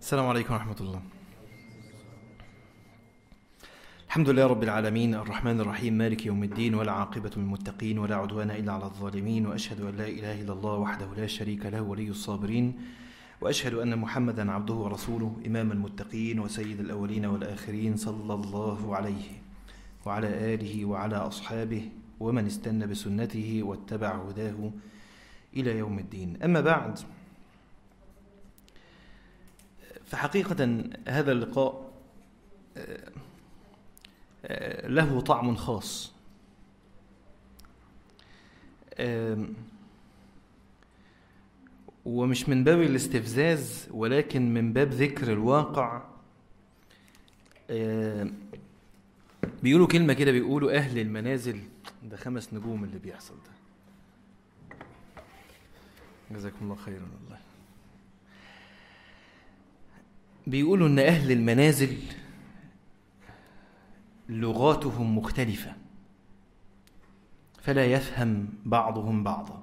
السلام عليكم ورحمة الله الحمد لله رب العالمين الرحمن الرحيم مالك يوم الدين ولا عاقبة للمتقين ولا عدوان إلا على الظالمين وأشهد أن لا إله إلا الله وحده لا شريك له ولي الصابرين وأشهد أن محمدا عبده ورسوله إمام المتقين وسيد الأولين والآخرين صلى الله عليه وعلى آله وعلى أصحابه ومن استنى بسنته واتبع هداه إلى يوم الدين أما بعد فحقيقة هذا اللقاء آه، آه، له طعم خاص آم، ومش من باب الاستفزاز ولكن من باب ذكر الواقع آم، بيقولوا كلمة كده بيقولوا أهل المنازل ده خمس نجوم اللي بيحصل ده جزاكم الله خيرا والله بيقولوا ان اهل المنازل لغاتهم مختلفه فلا يفهم بعضهم بعضا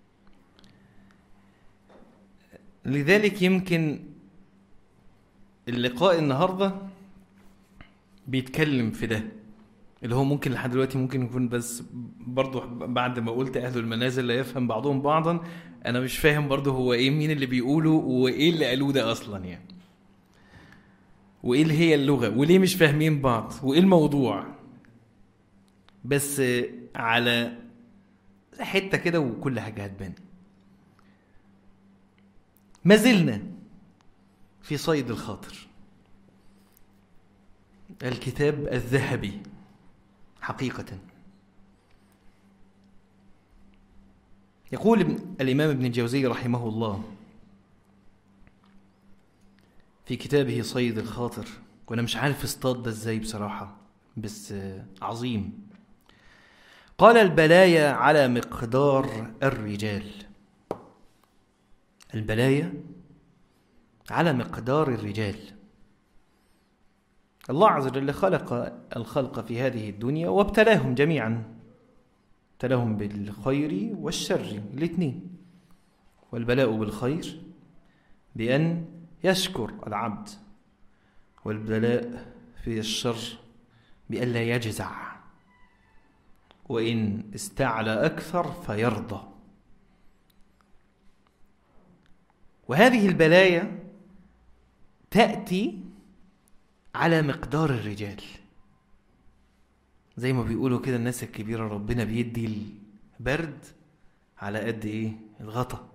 لذلك يمكن اللقاء النهارده بيتكلم في ده اللي هو ممكن لحد دلوقتي ممكن يكون بس برضه بعد ما قلت اهل المنازل لا يفهم بعضهم بعضا انا مش فاهم برضه هو ايه مين اللي بيقوله وايه اللي قالوه ده اصلا يعني وايه اللي هي اللغه وليه مش فاهمين بعض وايه الموضوع بس على حته كده وكل حاجه هتبان ما زلنا في صيد الخاطر الكتاب الذهبي حقيقه يقول الامام ابن الجوزي رحمه الله في كتابه صيد الخاطر وانا مش عارف اصطاد ده ازاي بصراحه بس آه، عظيم قال البلايا على مقدار الرجال البلايا على مقدار الرجال الله عز وجل خلق الخلق في هذه الدنيا وابتلاهم جميعا ابتلاهم بالخير والشر الاثنين والبلاء بالخير بأن يشكر العبد والبلاء في الشر بألا يجزع وإن استعلى أكثر فيرضى وهذه البلايا تأتي على مقدار الرجال زي ما بيقولوا كده الناس الكبيرة ربنا بيدي البرد على قد ايه الغطا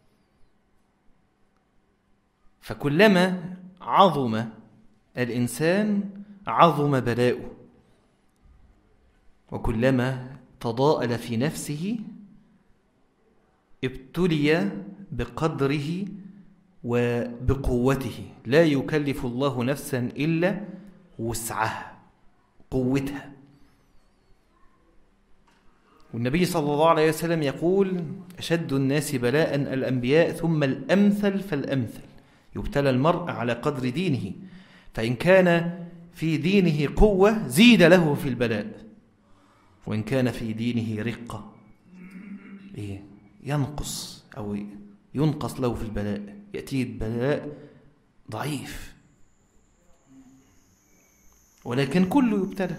فكلما عظم الإنسان عظم بلاؤه وكلما تضاءل في نفسه ابتلي بقدره وبقوته لا يكلف الله نفسا إلا وسعها قوتها والنبي صلى الله عليه وسلم يقول أشد الناس بلاء الأنبياء ثم الأمثل فالأمثل يبتلى المرء على قدر دينه فإن كان في دينه قوة زيد له في البلاء وإن كان في دينه رقة إيه؟ ينقص أو ينقص له في البلاء يأتيه البلاء ضعيف ولكن كله يبتلى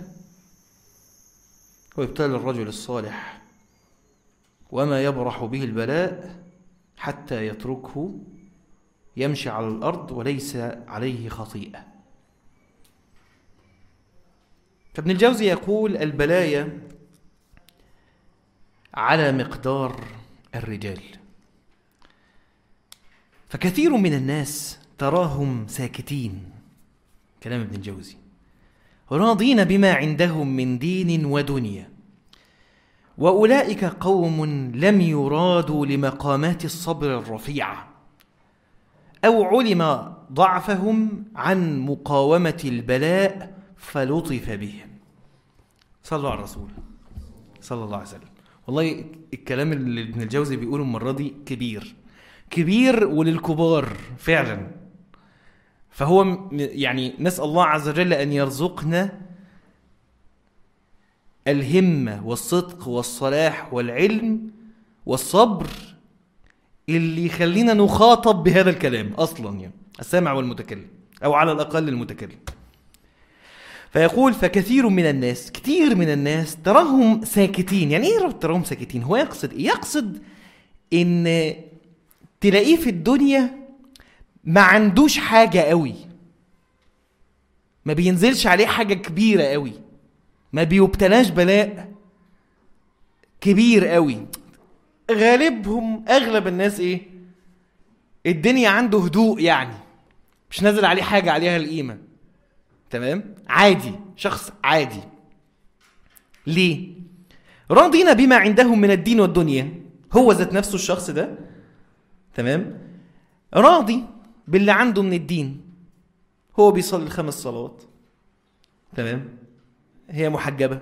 ويبتلى الرجل الصالح وما يبرح به البلاء حتى يتركه يمشي على الأرض وليس عليه خطيئة فابن الجوزي يقول البلايا على مقدار الرجال فكثير من الناس تراهم ساكتين كلام ابن الجوزي راضين بما عندهم من دين ودنيا واولئك قوم لم يرادوا لمقامات الصبر الرفيعه او علم ضعفهم عن مقاومه البلاء فلطف بهم صلوا على الرسول صلى الله عليه وسلم والله الكلام اللي ابن الجوزي بيقوله المره دي كبير كبير وللكبار فعلا فهو م- يعني نسال الله عز وجل ان يرزقنا الهمه والصدق والصلاح والعلم والصبر اللي يخلينا نخاطب بهذا الكلام اصلا يعني السامع والمتكلم او على الاقل المتكلم فيقول فكثير من الناس كثير من الناس تراهم ساكتين يعني ايه تراهم ساكتين هو يقصد ايه يقصد ان تلاقيه في الدنيا ما عندوش حاجة قوي ما بينزلش عليه حاجة كبيرة قوي ما بيبتلاش بلاء كبير قوي غالبهم اغلب الناس ايه الدنيا عنده هدوء يعني مش نازل عليه حاجة عليها القيمة تمام عادي شخص عادي ليه راضين بما عندهم من الدين والدنيا هو ذات نفسه الشخص ده تمام راضي باللي عنده من الدين هو بيصلي الخمس صلوات تمام هي محجبة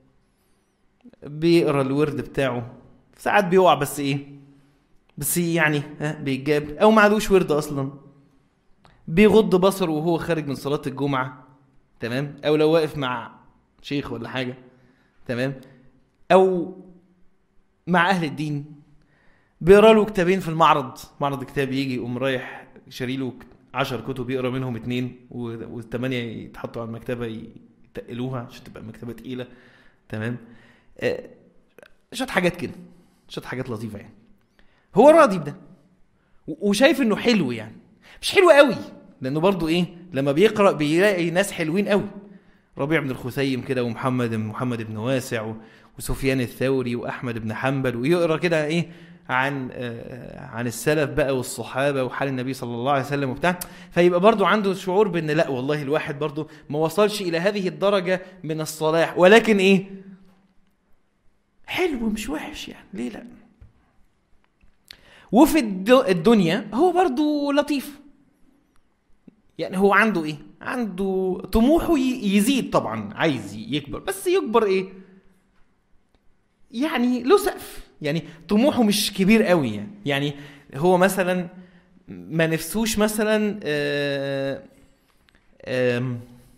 بيقرا الورد بتاعه ساعات بيقع بس ايه بس يعني ها بيتجاب او معلوش ورد اصلا بيغض بصره وهو خارج من صلاة الجمعة تمام او لو واقف مع شيخ ولا حاجة تمام او مع اهل الدين بيقرا له كتابين في المعرض معرض كتاب يجي يقوم رايح شاري له 10 كتب يقرا منهم اثنين والثمانيه يتحطوا على المكتبه يتقلوها عشان تبقى المكتبه تقيله تمام آه شويه حاجات كده شويه حاجات لطيفه يعني هو راضي بده وشايف انه حلو يعني مش حلو قوي لانه برضو ايه لما بيقرا بيلاقي ناس حلوين قوي ربيع بن الخثيم كده ومحمد محمد بن واسع وسفيان الثوري واحمد بن حنبل ويقرا كده ايه عن عن السلف بقى والصحابه وحال النبي صلى الله عليه وسلم وبتاع فيبقى برضو عنده شعور بان لا والله الواحد برضو ما وصلش الى هذه الدرجه من الصلاح ولكن ايه حلو مش وحش يعني ليه لا وفي الدنيا هو برضو لطيف يعني هو عنده ايه عنده طموحه يزيد طبعا عايز يكبر بس يكبر ايه يعني له سقف يعني طموحه مش كبير قوي يعني يعني هو مثلا ما نفسوش مثلا آآ آآ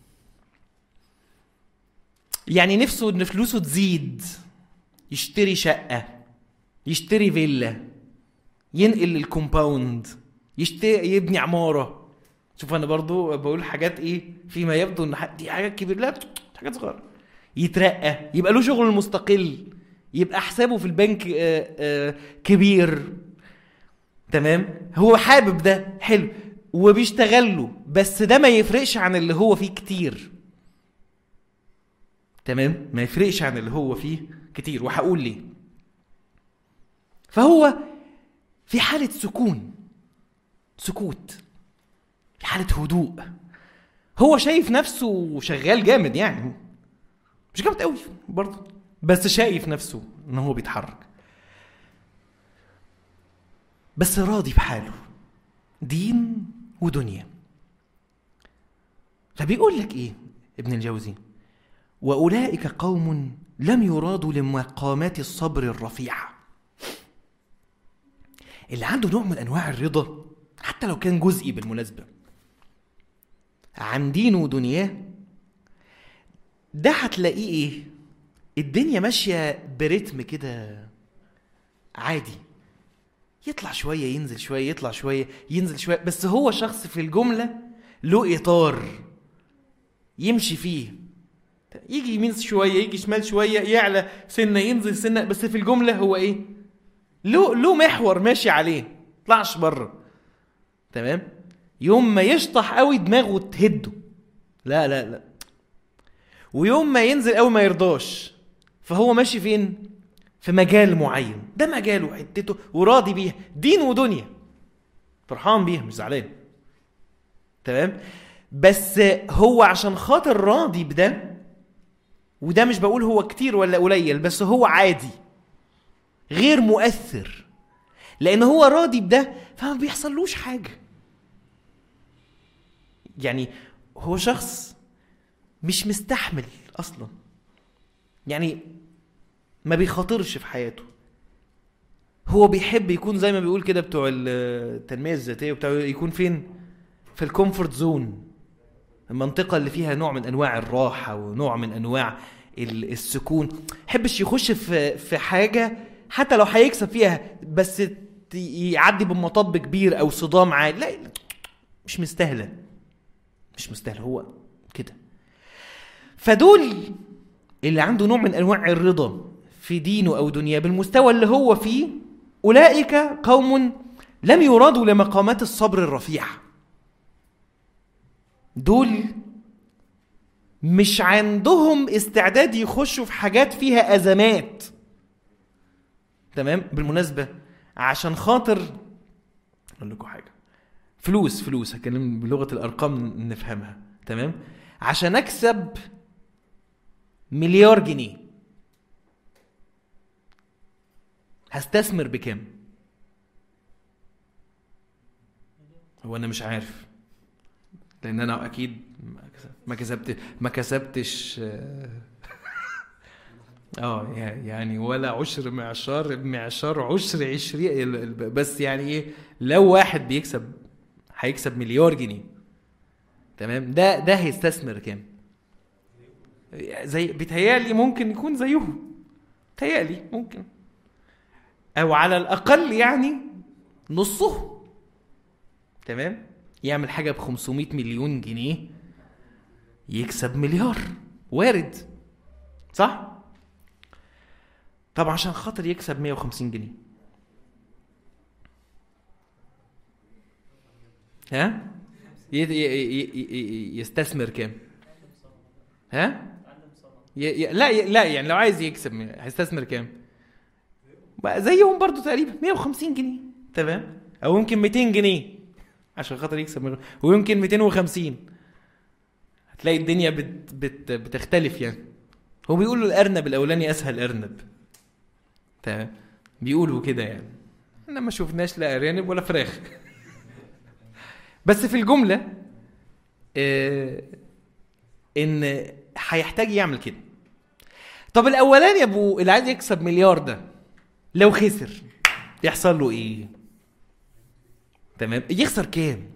يعني نفسه ان فلوسه تزيد يشتري شقة يشتري فيلا ينقل الكومباوند يشتري يبني عمارة شوف انا برضو بقول حاجات ايه فيما يبدو ان دي حاجات كبيرة لا حاجات صغيرة يترقى يبقى له شغل مستقل يبقى حسابه في البنك آآ آآ كبير تمام هو حابب ده حلو وبيشتغل له بس ده ما يفرقش عن اللي هو فيه كتير تمام ما يفرقش عن اللي هو فيه كتير وهقول ليه فهو في حالة سكون سكوت في حالة هدوء هو شايف نفسه شغال جامد يعني مش جامد قوي برضه بس شايف نفسه ان هو بيتحرك بس راضي بحاله دين ودنيا فبيقول لك ايه ابن الجوزي واولئك قوم لم يرادوا لمقامات الصبر الرفيعه اللي عنده نوع من انواع الرضا حتى لو كان جزئي بالمناسبه عن دينه ودنياه ده هتلاقيه ايه الدنيا ماشيه برتم كده عادي يطلع شويه ينزل شويه يطلع شويه ينزل شويه بس هو شخص في الجمله له اطار يمشي فيه يجي يمين شويه يجي شمال شويه يعلى سنه ينزل سنه بس في الجمله هو ايه له له محور ماشي عليه طلعش بره تمام يوم ما يشطح قوي دماغه تهده لا لا لا ويوم ما ينزل قوي ما يرضاش فهو ماشي فين في مجال معين ده مجاله حتته وراضي بيها دين ودنيا فرحان بيها مش زعلان تمام بس هو عشان خاطر راضي بده وده مش بقول هو كتير ولا قليل بس هو عادي غير مؤثر لان هو راضي بده فما بيحصلوش حاجه يعني هو شخص مش مستحمل اصلا يعني ما بيخاطرش في حياته هو بيحب يكون زي ما بيقول كده بتوع التنميه الذاتيه وبتاع يكون فين في الكومفورت زون المنطقة اللي فيها نوع من أنواع الراحة ونوع من أنواع السكون حبش يخش في في حاجة حتى لو هيكسب فيها بس يعدي بمطب كبير او صدام عالي لا مش مستاهله مش مستاهله هو كده فدول اللي عنده نوع من انواع الرضا في دينه او دنياه بالمستوى اللي هو فيه اولئك قوم لم يرادوا لمقامات الصبر الرفيعه دول مش عندهم استعداد يخشوا في حاجات فيها ازمات تمام بالمناسبه عشان خاطر اقول لكم حاجه فلوس فلوس هكلم بلغه الارقام نفهمها تمام عشان اكسب مليار جنيه هستثمر بكام هو انا مش عارف لان انا اكيد ما كسبت ما كسبتش اه يعني ولا عشر معشار معشار عشر عشرين بس يعني ايه لو واحد بيكسب هيكسب مليار جنيه تمام ده ده هيستثمر كام زي بيتهيألي ممكن يكون زيهم بيتهيألي ممكن او على الاقل يعني نصه تمام يعمل حاجه ب 500 مليون جنيه يكسب مليار وارد صح طب عشان خاطر يكسب 150 جنيه ها يستثمر كام ها لا لا يعني لو عايز يكسب هيستثمر كام زيهم برضو تقريبا 150 جنيه تمام او يمكن 200 جنيه عشان خاطر يكسب ويمكن 250 هتلاقي الدنيا بت بت بتختلف يعني هو بيقولوا الارنب الاولاني اسهل ارنب تمام بيقولوا كده يعني احنا ما شفناش لا ارانب ولا فراخ بس في الجمله اه ان هيحتاج يعمل كده طب الاولاني يا ابو اللي عايز يكسب مليار ده لو خسر يحصل له ايه تمام يخسر كام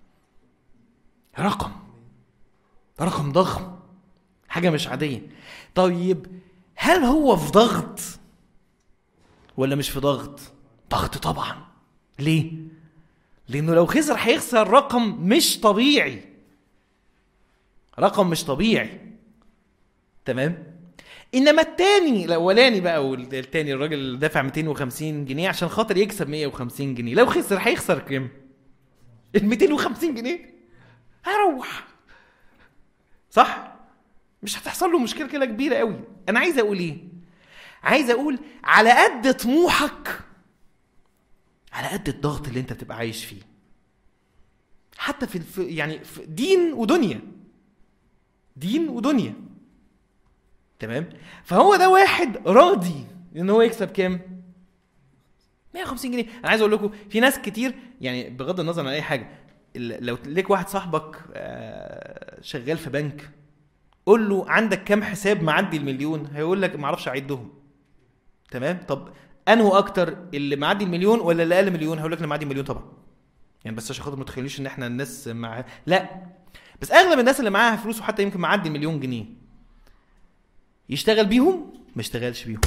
رقم رقم ضخم حاجه مش عاديه طيب هل هو في ضغط ولا مش في ضغط ضغط طبعا ليه لانه لو خسر هيخسر رقم مش طبيعي رقم مش طبيعي تمام انما التاني الاولاني بقى والتاني الراجل اللي دافع 250 جنيه عشان خاطر يكسب 150 جنيه لو خسر هيخسر كام ال 250 جنيه هيروح صح مش هتحصل له مشكله كده كبيره قوي انا عايز اقول ايه عايز اقول على قد طموحك على قد الضغط اللي انت بتبقى عايش فيه حتى في يعني في دين ودنيا دين ودنيا تمام فهو ده واحد راضي ان هو يكسب كام 150 جنيه انا عايز اقول لكم في ناس كتير يعني بغض النظر عن اي حاجه لو ليك واحد صاحبك شغال في بنك قول له عندك كام حساب معدي المليون هيقول لك ما اعرفش اعدهم تمام طب انه اكتر اللي معدي المليون ولا اللي اقل مليون هقول لك اللي معدي المليون طبعا يعني بس عشان خاطر ما تخليش ان احنا الناس مع لا بس اغلب الناس اللي معاها فلوس وحتى يمكن معدي المليون جنيه يشتغل بيهم ما يشتغلش بيهم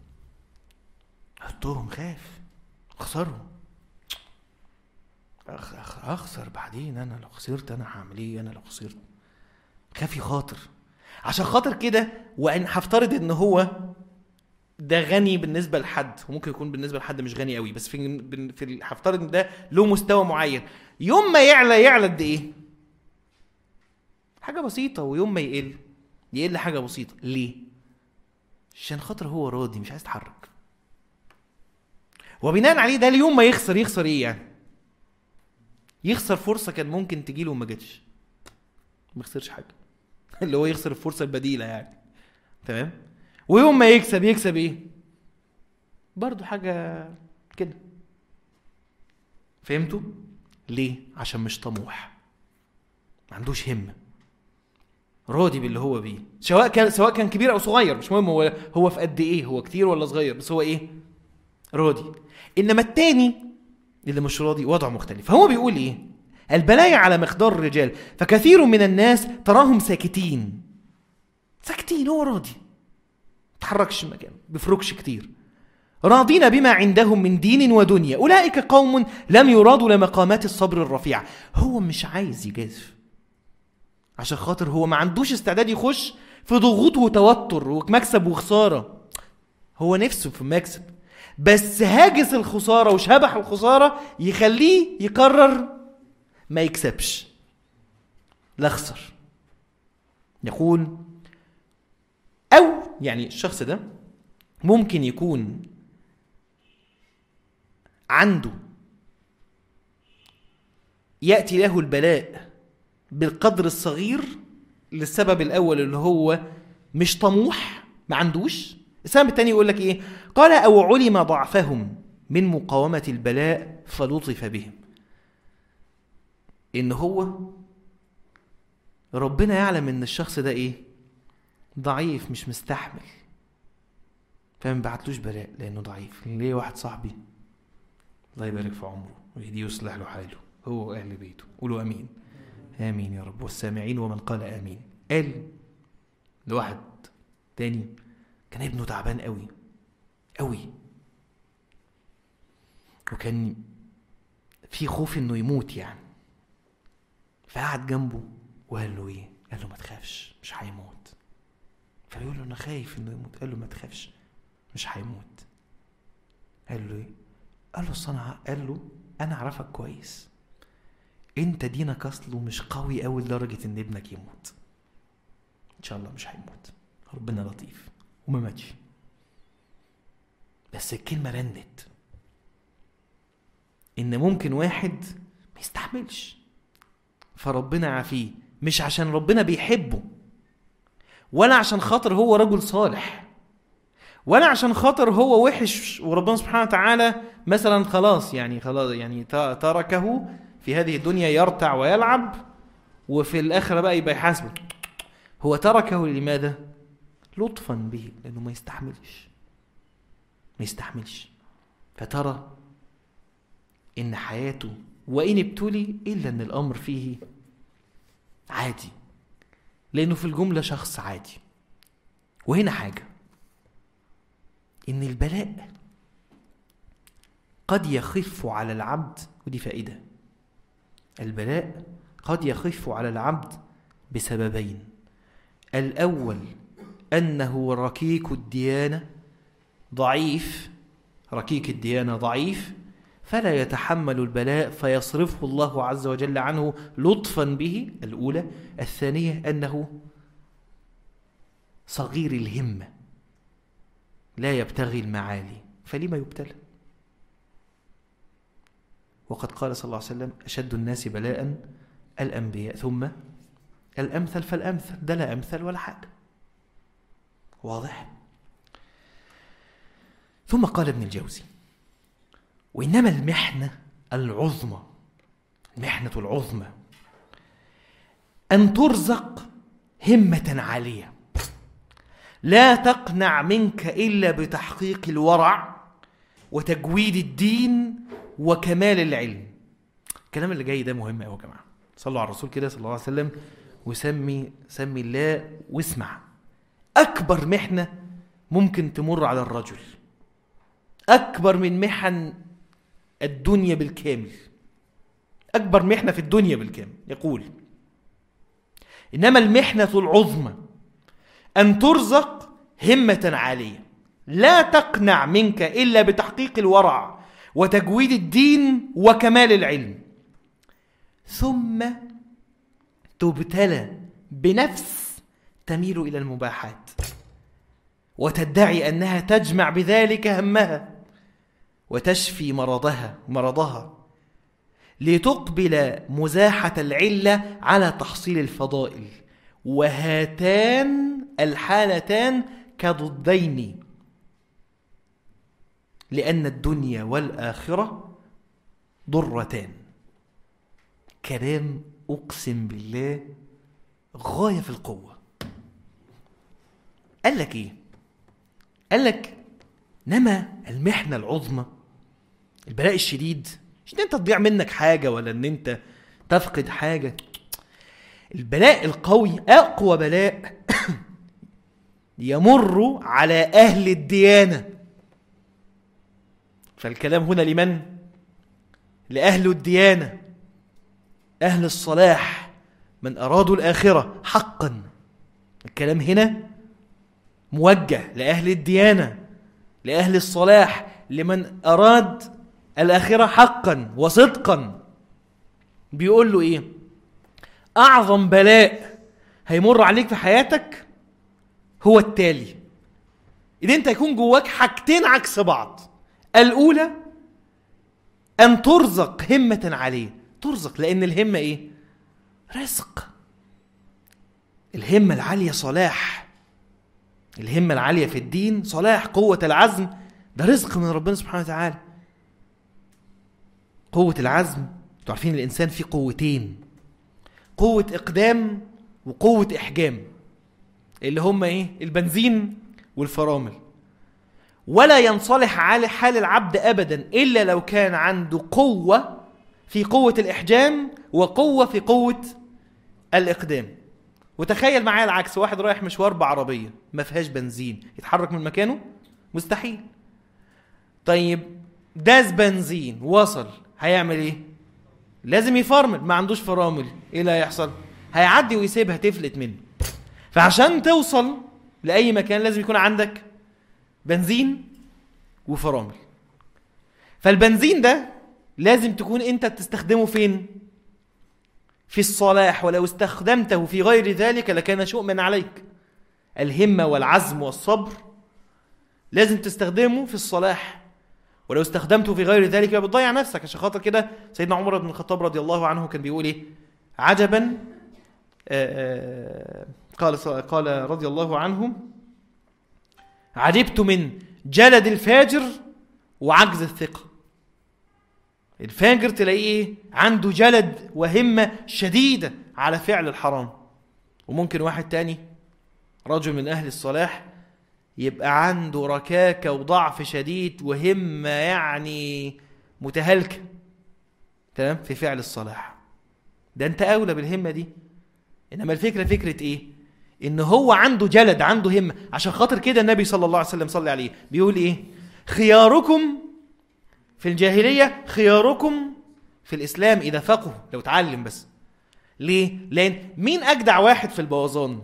حطهم خاف اخسرهم أخ أخ اخسر بعدين انا لو خسرت انا هعمل ايه انا لو خسرت خاف يخاطر عشان خاطر كده وان هفترض ان هو ده غني بالنسبه لحد وممكن يكون بالنسبه لحد مش غني قوي بس في في هفترض ان ده له مستوى معين يوم ما يعلى يعلى قد ايه حاجه بسيطه ويوم ما يقل يقل حاجه بسيطه ليه عشان خاطر هو راضي مش عايز يتحرك وبناء عليه ده اليوم ما يخسر يخسر ايه يعني يخسر فرصه كان ممكن تجيله وما جاتش ما يخسرش حاجه اللي هو يخسر الفرصه البديله يعني تمام ويوم ما يكسب يكسب ايه برضو حاجه كده فهمتوا ليه عشان مش طموح ما عندوش همه راضي باللي هو بيه سواء كان سواء كان كبير او صغير مش مهم هو هو في قد ايه هو كتير ولا صغير بس هو ايه راضي انما التاني اللي مش راضي وضعه مختلف فهو بيقول ايه البلايا على مقدار الرجال فكثير من الناس تراهم ساكتين ساكتين هو راضي تحركش مكان بيفركش كتير راضين بما عندهم من دين ودنيا أولئك قوم لم يرادوا لمقامات الصبر الرفيعة هو مش عايز يجازف عشان خاطر هو ما عندوش استعداد يخش في ضغوط وتوتر ومكسب وخسارة هو نفسه في مكسب بس هاجس الخسارة وشبح الخسارة يخليه يقرر ما يكسبش لا خسر يقول أو يعني الشخص ده ممكن يكون عنده يأتي له البلاء بالقدر الصغير للسبب الأول اللي هو مش طموح ما عندوش السبب الثاني يقول لك إيه قال أو علم ضعفهم من مقاومة البلاء فلطف بهم إن هو ربنا يعلم إن الشخص ده إيه ضعيف مش مستحمل فما بعتلوش بلاء لأنه ضعيف ليه واحد صاحبي الله يبارك في عمره ويهديه يصلح له حاله هو وأهل بيته قولوا أمين آمين يا رب والسامعين ومن قال آمين قال لواحد تاني كان ابنه تعبان قوي قوي وكان في خوف انه يموت يعني فقعد جنبه وقال له ايه قال له ما تخافش مش هيموت فيقول له انا خايف انه يموت قال له ما تخافش مش هيموت قال له ايه قال له الصنعة قال له انا اعرفك كويس انت دينك اصله مش قوي قوي لدرجة ان ابنك يموت ان شاء الله مش هيموت ربنا لطيف وما ماتش بس الكلمة رنت ان ممكن واحد ما يستحملش فربنا عافيه مش عشان ربنا بيحبه ولا عشان خاطر هو رجل صالح ولا عشان خاطر هو وحش وربنا سبحانه وتعالى مثلا خلاص يعني خلاص يعني تركه في هذه الدنيا يرتع ويلعب وفي الآخرة بقى يبقى يحاسبه هو تركه لماذا؟ لطفا به لأنه ما يستحملش ما يستحملش فترى إن حياته وإن ابتلي إلا أن الأمر فيه عادي لأنه في الجملة شخص عادي وهنا حاجة إن البلاء قد يخف على العبد ودي فائدة البلاء قد يخف على العبد بسببين الأول أنه ركيك الديانة ضعيف ركيك الديانة ضعيف فلا يتحمل البلاء فيصرفه الله عز وجل عنه لطفا به الأولى الثانية أنه صغير الهمة لا يبتغي المعالي فلما يبتلى وقد قال صلى الله عليه وسلم أشد الناس بلاء الأنبياء ثم الأمثل فالأمثل ده لا أمثل ولا حاجة واضح ثم قال ابن الجوزي وإنما المحنة العظمى المحنة العظمى أن ترزق همة عالية لا تقنع منك إلا بتحقيق الورع وتجويد الدين وكمال العلم الكلام اللي جاي ده مهم قوي يا جماعه صلوا على الرسول كده صلى الله عليه وسلم وسمي سمي الله واسمع اكبر محنه ممكن تمر على الرجل اكبر من محن الدنيا بالكامل اكبر محنه في الدنيا بالكامل يقول انما المحنه العظمى ان ترزق همه عاليه لا تقنع منك الا بتحقيق الورع وتجويد الدين وكمال العلم ثم تبتلى بنفس تميل الى المباحات وتدعي انها تجمع بذلك همها وتشفي مرضها مرضها لتقبل مزاحه العله على تحصيل الفضائل وهاتان الحالتان كضدين لأن الدنيا والآخرة ضرتان كلام أقسم بالله غاية في القوة قال لك إيه؟ قال لك نما المحنة العظمى البلاء الشديد مش ان انت تضيع منك حاجة ولا ان انت تفقد حاجة البلاء القوي أقوى بلاء يمر على أهل الديانة فالكلام هنا لمن لأهل الديانة أهل الصلاح من أرادوا الآخرة حقا الكلام هنا موجه لأهل الديانة لأهل الصلاح لمن أراد الآخرة حقا وصدقا بيقول له إيه أعظم بلاء هيمر عليك في حياتك هو التالي إن أنت يكون جواك حاجتين عكس بعض الأولى أن ترزق همة عليه ترزق لأن الهمة إيه؟ رزق الهمة العالية صلاح الهمة العالية في الدين صلاح قوة العزم ده رزق من ربنا سبحانه وتعالى قوة العزم انتوا عارفين الإنسان فيه قوتين قوة إقدام وقوة إحجام اللي هم إيه؟ البنزين والفرامل ولا ينصلح على حال العبد أبدا إلا لو كان عنده قوة في قوة الإحجام وقوة في قوة الإقدام وتخيل معايا العكس واحد رايح مشوار بعربية ما فيهاش بنزين يتحرك من مكانه مستحيل طيب داس بنزين وصل هيعمل ايه لازم يفرمل ما عندوش فرامل ايه اللي هيحصل هيعدي ويسيبها تفلت منه فعشان توصل لاي مكان لازم يكون عندك بنزين وفرامل فالبنزين ده لازم تكون انت تستخدمه فين في الصلاح ولو استخدمته في غير ذلك لكان شؤما عليك الهمة والعزم والصبر لازم تستخدمه في الصلاح ولو استخدمته في غير ذلك يبقى بتضيع نفسك عشان خاطر كده سيدنا عمر بن الخطاب رضي الله عنه كان بيقول ايه عجبا آآ آآ قال قال رضي الله عنه عجبت من جلد الفاجر وعجز الثقة الفاجر تلاقيه ايه عنده جلد وهمة شديدة على فعل الحرام وممكن واحد تاني رجل من أهل الصلاح يبقى عنده ركاكة وضعف شديد وهمة يعني متهالكة تمام في فعل الصلاح ده انت أولى بالهمة دي إنما الفكرة فكرة إيه إن هو عنده جلد عنده همة عشان خاطر كده النبي صلى الله عليه وسلم صلى عليه بيقول إيه خياركم في الجاهلية خياركم في الإسلام إذا فقهوا لو اتعلم بس ليه؟ لأن مين أجدع واحد في البوظان؟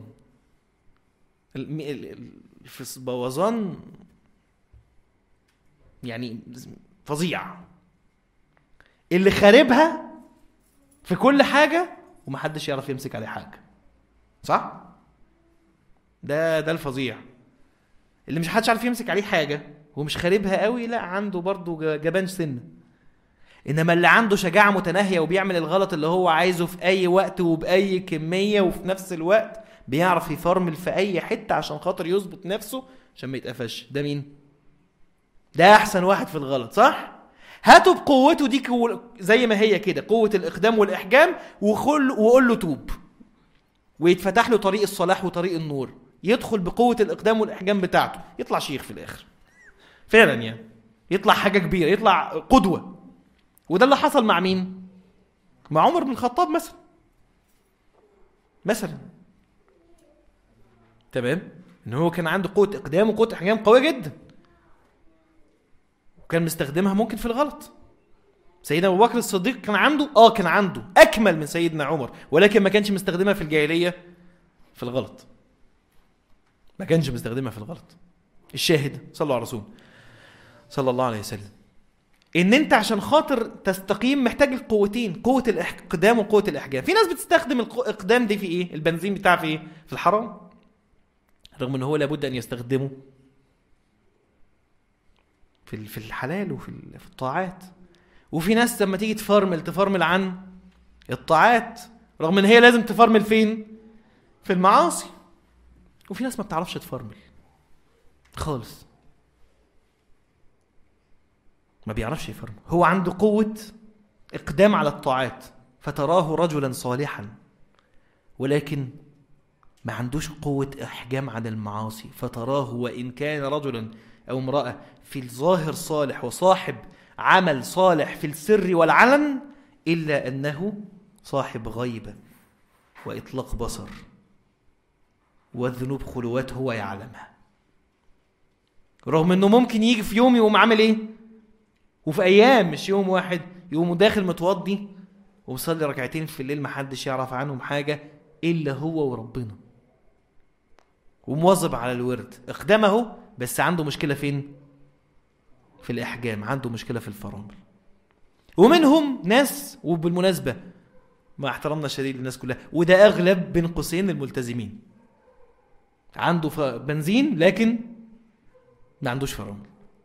في البوظان يعني فظيع اللي خاربها في كل حاجة ومحدش يعرف يمسك عليه حاجة صح؟ ده ده الفظيع اللي مش حدش عارف يمسك عليه حاجة ومش خاربها قوي لا عنده برضه جبان سنة انما اللي عنده شجاعة متناهية وبيعمل الغلط اللي هو عايزه في اي وقت وبأي كمية وفي نفس الوقت بيعرف يفرمل في اي حتة عشان خاطر يظبط نفسه عشان ما يتقفش ده مين ده احسن واحد في الغلط صح هاتوا بقوته دي زي ما هي كده قوة الاقدام والاحجام وخل وقول له توب ويتفتح له طريق الصلاح وطريق النور يدخل بقوة الاقدام والاحجام بتاعته يطلع شيخ في الاخر فعلا يعني يطلع حاجة كبيرة يطلع قدوة وده اللي حصل مع مين مع عمر بن الخطاب مثلا مثلا تمام ان هو كان عنده قوة اقدام وقوة احجام قوية جدا وكان مستخدمها ممكن في الغلط سيدنا ابو بكر الصديق كان عنده اه كان عنده اكمل من سيدنا عمر ولكن ما كانش مستخدمها في الجاهليه في الغلط ما كانش مستخدمها في الغلط الشاهد صلوا على الرسول صلى الله عليه وسلم ان انت عشان خاطر تستقيم محتاج القوتين قوه الاقدام وقوه الاحجام في ناس بتستخدم الاقدام دي في ايه البنزين بتاعها في ايه في الحرام رغم ان هو لابد ان يستخدمه في في الحلال وفي في الطاعات وفي ناس لما تيجي تفرمل تفرمل عن الطاعات رغم ان هي لازم تفرمل فين في المعاصي وفي ناس ما بتعرفش تفرمل خالص ما بيعرفش يفرمل هو عنده قوة إقدام على الطاعات فتراه رجلا صالحا ولكن ما عندوش قوة إحجام عن المعاصي فتراه وإن كان رجلا أو امرأة في الظاهر صالح وصاحب عمل صالح في السر والعلن إلا أنه صاحب غيبة وإطلاق بصر والذنوب خلوات هو يعلمها رغم أنه ممكن يجي في يوم يقوم عامل إيه وفي ايام مش يوم واحد يقوم داخل متوضي ومصلي ركعتين في الليل محدش يعرف عنهم حاجه الا هو وربنا ومواظب على الورد اقدمه بس عنده مشكله فين في الاحجام عنده مشكله في الفرامل ومنهم ناس وبالمناسبه مع احترامنا الشديد للناس كلها وده اغلب بين قوسين الملتزمين عنده ف- بنزين لكن ما عندوش فرامل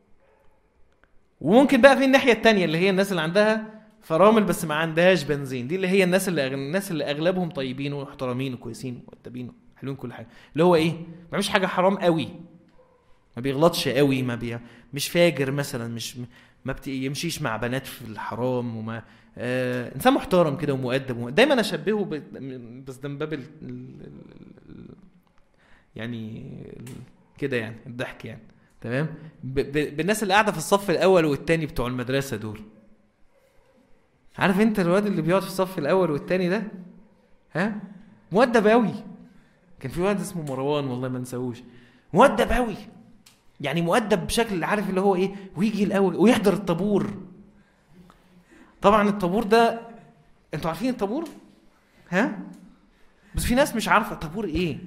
وممكن بقى في الناحيه التانية اللي هي الناس اللي عندها فرامل بس ما عندهاش بنزين دي اللي هي الناس اللي أغ... الناس اللي اغلبهم طيبين ومحترمين وكويسين ومؤدبين حلوين كل حاجه اللي هو ايه ما بيعملش حاجه حرام قوي ما بيغلطش قوي ما بي... مش فاجر مثلا مش ما بيمشيش مع بنات في الحرام وما آه... انسان محترم كده ومؤدب وم... دايما اشبهه ب... بس ده من باب ال... ال... ال... يعني ال... كده يعني الضحك يعني تمام ب... ب... بالناس اللي قاعده في الصف الاول والتاني بتوع المدرسه دول عارف انت الواد اللي بيقعد في الصف الاول والتاني ده ها مؤدب قوي كان في واد اسمه مروان والله ما نساهوش مؤدب قوي يعني مؤدب بشكل عارف اللي هو ايه ويجي الاول ويحضر الطابور طبعا الطابور ده انتوا عارفين الطابور ها بس في ناس مش عارفه طابور ايه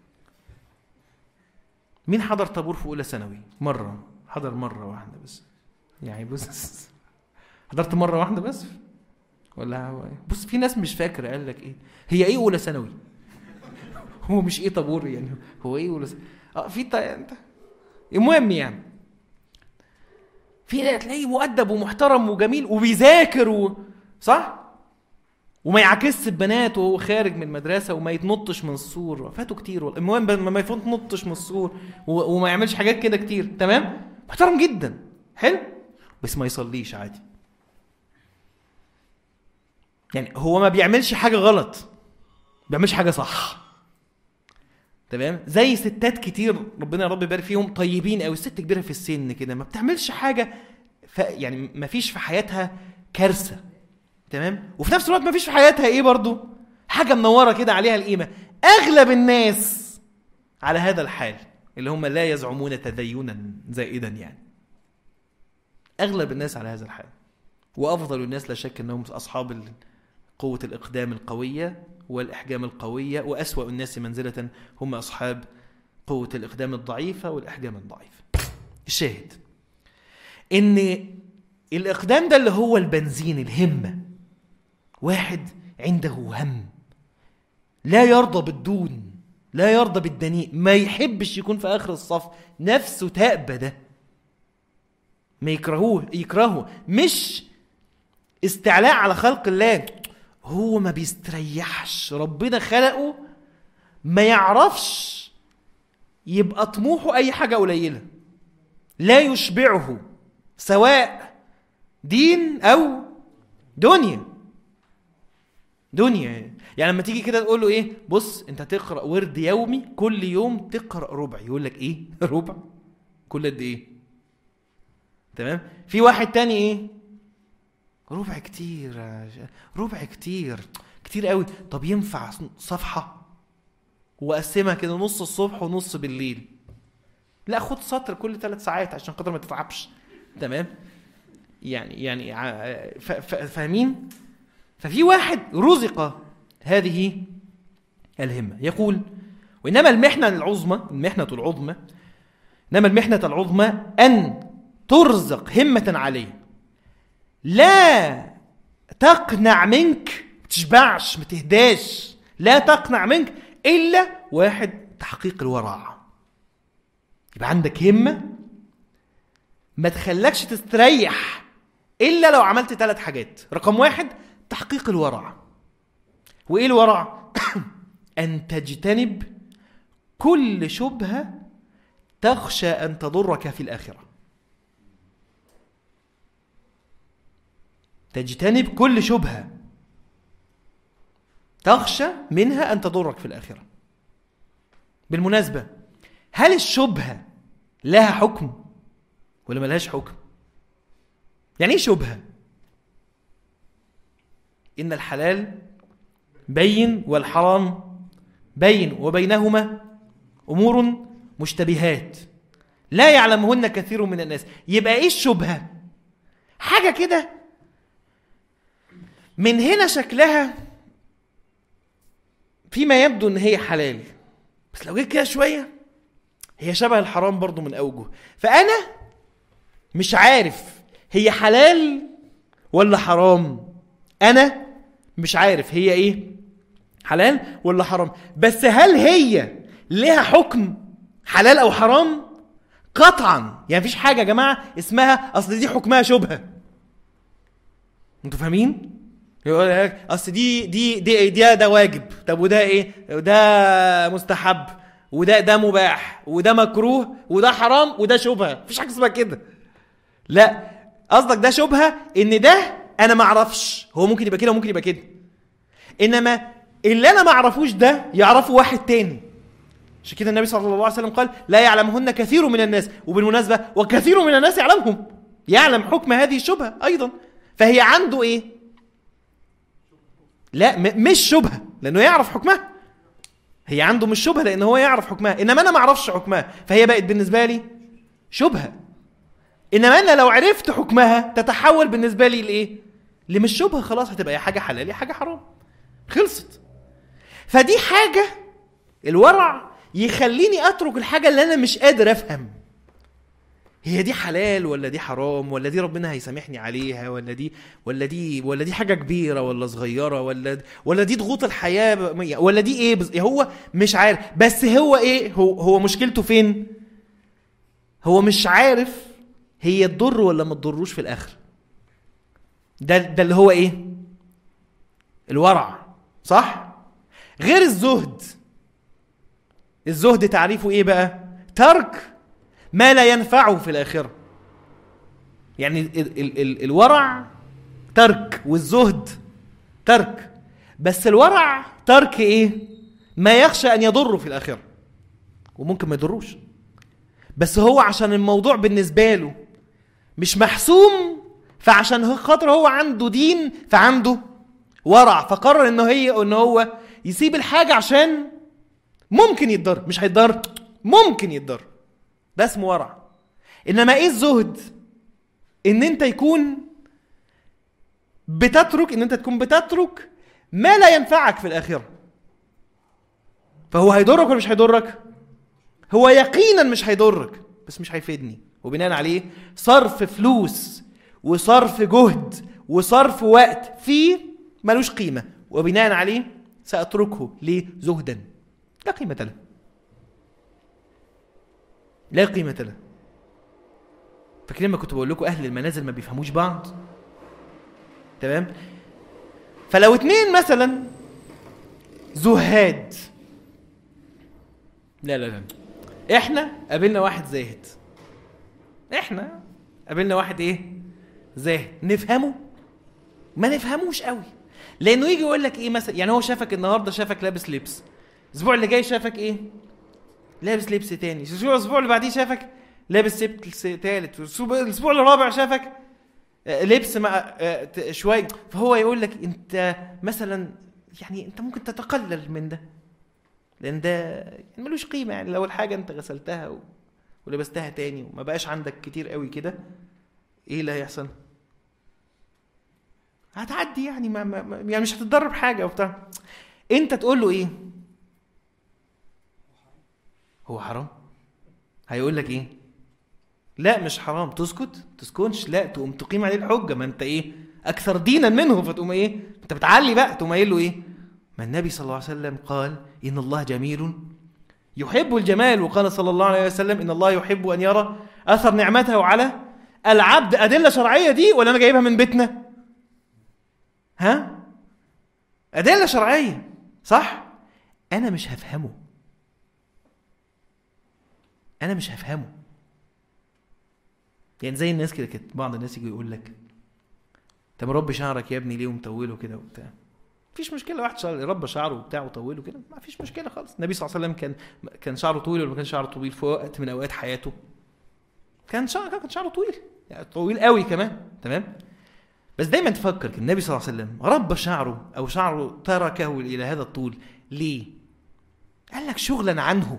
مين حضر طابور في اولى ثانوي مره حضر مره واحده بس يعني بص حضرت مره واحده بس ولا هو إيه؟ بص في ناس مش فاكره قال لك ايه هي ايه اولى ثانوي هو مش ايه طابور يعني هو ايه اولى ثانوي اه في ط- انت المهم يعني في تلاقيه مؤدب ومحترم وجميل وبيذاكر و... صح وما يعكسش البنات وهو خارج من المدرسه وما يتنطش من السور فاتوا كتير والله المهم بل- ما يتنطش من السور و... وما يعملش حاجات كده كتير تمام محترم جدا حلو بس ما يصليش عادي يعني هو ما بيعملش حاجه غلط ما بيعملش حاجه صح تمام زي ستات كتير ربنا يا رب يبارك فيهم طيبين قوي الست كبيره في السن كده ما بتعملش حاجه ف يعني ما فيش في حياتها كارثه تمام وفي نفس الوقت ما فيش في حياتها ايه برضو حاجه منوره كده عليها القيمه اغلب الناس على هذا الحال اللي هم لا يزعمون تدينا زائدا يعني اغلب الناس على هذا الحال وافضل الناس لا شك انهم اصحاب ال- قوه الاقدام القويه والاحجام القويه واسوا الناس منزله هم اصحاب قوه الاقدام الضعيفه والاحجام الضعيفه الشاهد ان الاقدام ده اللي هو البنزين الهمه واحد عنده هم لا يرضى بالدون لا يرضى بالدنيء ما يحبش يكون في اخر الصف نفسه تأبى ده ما يكرهوه يكرهه مش استعلاء على خلق الله هو ما بيستريحش ربنا خلقه ما يعرفش يبقى طموحه اي حاجه قليله لا يشبعه سواء دين او دنيا دنيا يعني لما تيجي كده تقول له ايه بص انت تقرا ورد يومي كل يوم تقرا ربع يقول لك ايه ربع كل قد ايه تمام في واحد تاني ايه ربع كتير يا ش- ربع كتير كتير قوي طب ينفع صفحه واقسمها كده نص الصبح ونص بالليل لا خد سطر كل ثلاث ساعات عشان خاطر ما تتعبش تمام يعني يعني ع- ف- ف- فاهمين ففي واحد رزق هذه الهمة يقول وإنما المحنة العظمى المحنة العظمى إنما المحنة العظمى أن ترزق همة عليه لا تقنع منك ما تشبعش ما تهداش لا تقنع منك إلا واحد تحقيق الورع يبقى عندك همة ما تخلكش تستريح إلا لو عملت ثلاث حاجات رقم واحد تحقيق الورع وإيه الورع؟ أن تجتنب كل شبهة تخشى أن تضرك في الآخرة تجتنب كل شبهة تخشى منها أن تضرك في الآخرة بالمناسبة هل الشبهة لها حكم ولا ملهاش حكم يعني ايه شبهة إن الحلال بين والحرام بين وبينهما أمور مشتبهات لا يعلمهن كثير من الناس يبقى إيه الشبهة حاجه كده من هنا شكلها فيما يبدو ان هي حلال بس لو جيت كده شويه هي شبه الحرام برضو من اوجه فانا مش عارف هي حلال ولا حرام انا مش عارف هي ايه حلال ولا حرام بس هل هي لها حكم حلال او حرام قطعا يعني مفيش حاجه يا جماعه اسمها اصل دي حكمها شبهه انتوا فاهمين يقول لك اصل دي دي دي ده ده واجب طب وده ايه ده مستحب وده ده مباح وده مكروه وده حرام وده شبهه مفيش حاجه اسمها كده لا قصدك ده شبهه ان ده انا ما اعرفش هو ممكن يبقى كده وممكن يبقى كده انما اللي انا ما اعرفوش ده يعرفه واحد تاني عشان كده النبي صلى الله عليه وسلم قال لا يعلمهن كثير من الناس وبالمناسبه وكثير من الناس يعلمهم يعلم حكم هذه الشبهه ايضا فهي عنده ايه لا م- مش شبهه لانه يعرف حكمها هي عنده مش شبهه لان هو يعرف حكمها انما انا ما اعرفش حكمها فهي بقت بالنسبه لي شبهه انما انا لو عرفت حكمها تتحول بالنسبه لي لايه لمش شبهه خلاص هتبقى يا حاجه حلال يا حاجه حرام خلصت فدي حاجه الورع يخليني اترك الحاجه اللي انا مش قادر افهم هي دي حلال ولا دي حرام ولا دي ربنا هيسامحني عليها ولا دي ولا دي ولا دي حاجه كبيره ولا صغيره ولا ولا دي ضغوط الحياه ب- ولا دي ايه بز- هو مش عارف بس هو ايه هو هو مشكلته فين هو مش عارف هي تضر ولا ما تضروش في الاخر ده ده اللي هو ايه الورع صح غير الزهد الزهد تعريفه ايه بقى ترك ما لا ينفعه في الاخره يعني ال ال ال الورع ترك والزهد ترك بس الورع ترك ايه ما يخشى ان يضره في الاخره وممكن ما يضروش بس هو عشان الموضوع بالنسبه له مش محسوم فعشان هو- خاطر هو عنده دين فعنده ورع فقرر انه هي ان هو يسيب الحاجه عشان ممكن يتضر مش هيتضر ممكن يتضر ده اسمه ورع انما ايه الزهد ان انت يكون بتترك ان انت تكون بتترك ما لا ينفعك في الاخره فهو هيضرك ولا مش هيضرك هو يقينا مش هيضرك بس مش هيفيدني وبناء عليه صرف فلوس وصرف جهد وصرف وقت فيه ملوش قيمه وبناء عليه ساتركه ليه زهدا لا قيمه له لا قيمه له فاكرين لما كنت بقول لكم اهل المنازل ما بيفهموش بعض تمام فلو اتنين مثلا زهاد لا لا لا احنا قابلنا واحد زاهد احنا قابلنا واحد ايه زاهد نفهمه ما نفهموش قوي لانه يجي يقول لك ايه مثلا يعني هو شافك النهارده شافك لابس لبس الاسبوع اللي جاي شافك ايه لابس لبس تاني الاسبوع الاسبوع اللي بعديه شافك لابس لبس تالت الاسبوع الأسبوع الرابع شافك آه، لبس مع آه، ت- شويه فهو يقول لك انت مثلا يعني انت ممكن تتقلل من ده لان ده يعني ملوش قيمه يعني لو الحاجه انت غسلتها و... ولبستها تاني وما بقاش عندك كتير قوي كده ايه اللي هيحصل هتعدي يعني ما, ما ما- يعني مش هتتضرر حاجه وبتاع انت تقول له ايه هو حرام هيقول لك ايه لا مش حرام تسكت تسكنش لا تقوم تقيم عليه الحجه ما انت ايه اكثر دينا منه فتقوم ايه انت بتعلي بقى تقوم قايل له ايه ما النبي صلى الله عليه وسلم قال ان الله جميل يحب الجمال وقال صلى الله عليه وسلم ان الله يحب ان يرى اثر نعمته على العبد ادله شرعيه دي ولا انا جايبها من بيتنا ها ادله شرعيه صح انا مش هفهمه انا مش هفهمه يعني زي الناس كده كده بعض الناس يجي يقول لك طب ربي شعرك يا ابني ليه ومطوله كده وبتاع مفيش مشكله واحد شعر ربى شعره وبتاع وطوله كده ما فيش مشكله خالص النبي صلى الله عليه وسلم كان كان شعره طويل ولا ما كانش شعره طويل في وقت من اوقات حياته كان شعره كان شعره طويل يعني طويل قوي كمان تمام بس دايما تفكر كده النبي صلى الله عليه وسلم ربى شعره او شعره تركه الى هذا الطول ليه قال لك شغلا عنه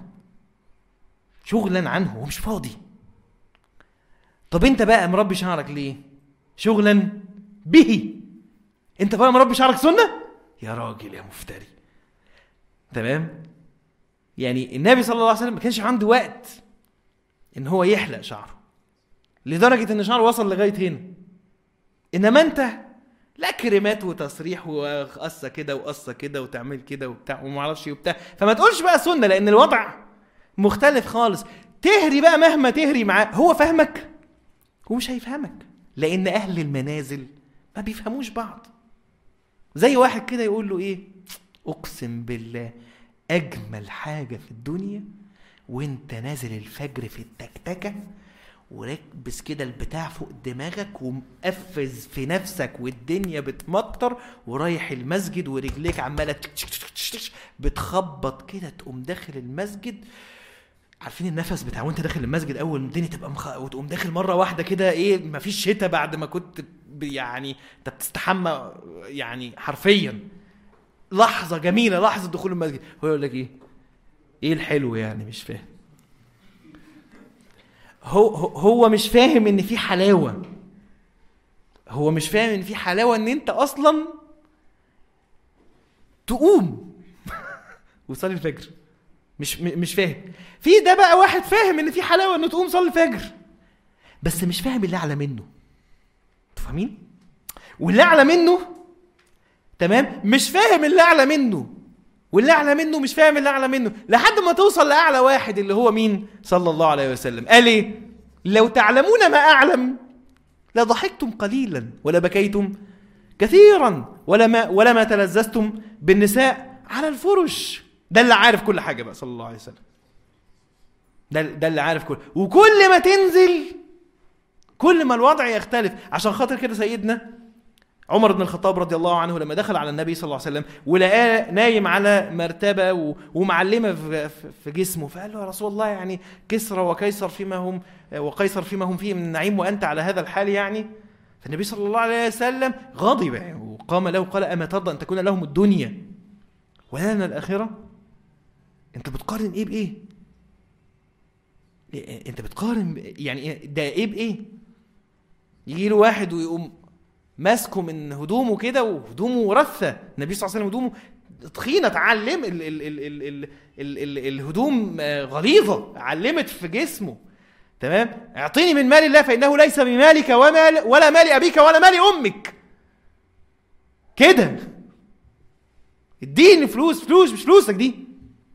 شغلا عنه هو مش فاضي طب انت بقى مربي شعرك ليه شغلا به انت فاهم مربي شعرك سنه يا راجل يا مفتري تمام يعني النبي صلى الله عليه وسلم ما كانش عنده وقت ان هو يحلق شعره لدرجه ان شعره وصل لغايه هنا انما انت لا كريمات وتصريح وقصه كده وقصه كده وتعمل كده وبتاع وما اعرفش وبتاع فما تقولش بقى سنه لان الوضع مختلف خالص تهري بقى مهما تهري معاه هو فاهمك هو مش هيفهمك لان اهل المنازل ما بيفهموش بعض زي واحد كده يقول له ايه اقسم بالله اجمل حاجه في الدنيا وانت نازل الفجر في التكتكه وركبس كده البتاع فوق دماغك ومقفز في نفسك والدنيا بتمطر ورايح المسجد ورجليك عماله تك- تك- تك- تك- تك- بتخبط كده تقوم داخل المسجد عارفين النفس بتاع وانت داخل المسجد اول ما الدنيا تبقى مخ... وتقوم داخل مره واحده كده ايه مفيش شتاء بعد ما كنت ب- يعني انت بتستحمى يعني حرفيا لحظه جميله لحظه دخول المسجد هو يقول لك ايه ايه الحلو يعني مش فاهم هو هو- هو مش فاهم ان في حلاوه هو مش فاهم ان في حلاوه ان انت اصلا تقوم وتصلي الفجر مش م- مش فاهم في ده بقى واحد فاهم ان في حلاوه انه تقوم صلي الفجر بس مش فاهم اللي اعلى منه انتوا فاهمين واللي اعلى منه تمام مش فاهم اللي اعلى منه واللي اعلى منه مش فاهم اللي اعلى منه لحد ما توصل لاعلى واحد اللي هو مين صلى الله عليه وسلم قال ايه لو تعلمون ما اعلم لضحكتم قليلا ولا بكيتم كثيرا ولا ما ولا ما تلذذتم بالنساء على الفرش ده اللي عارف كل حاجه بقى صلى الله عليه وسلم ده ده اللي عارف كل وكل ما تنزل كل ما الوضع يختلف عشان خاطر كده سيدنا عمر بن الخطاب رضي الله عنه لما دخل على النبي صلى الله عليه وسلم ولقاه نايم على مرتبه و- ومعلمه في- في- في جسمه فقال له يا رسول الله يعني كسرى وقيصر فيما هم وقيصر فيما هم فيه من النعيم وانت على هذا الحال يعني فالنبي صلى الله عليه وسلم غضب يعني وقام له قال اما ترضى ان تكون لهم الدنيا ولنا الاخره انت بتقارن ايه بايه إيه- انت بتقارن ب- يعني إيه- ده ايه بايه يجي له واحد ويقوم ماسكه من هدومه كده وهدومه رثه النبي صلى الله عليه وسلم هدومه تخينه تعلم ال ال ال ال ال ال ال الهدوم آه، غليظه علمت في جسمه تمام اعطيني من مال الله فانه ليس بمالك ومال ولا مال ابيك ولا مال امك كده اديني فلوس فلوس مش فلوسك دي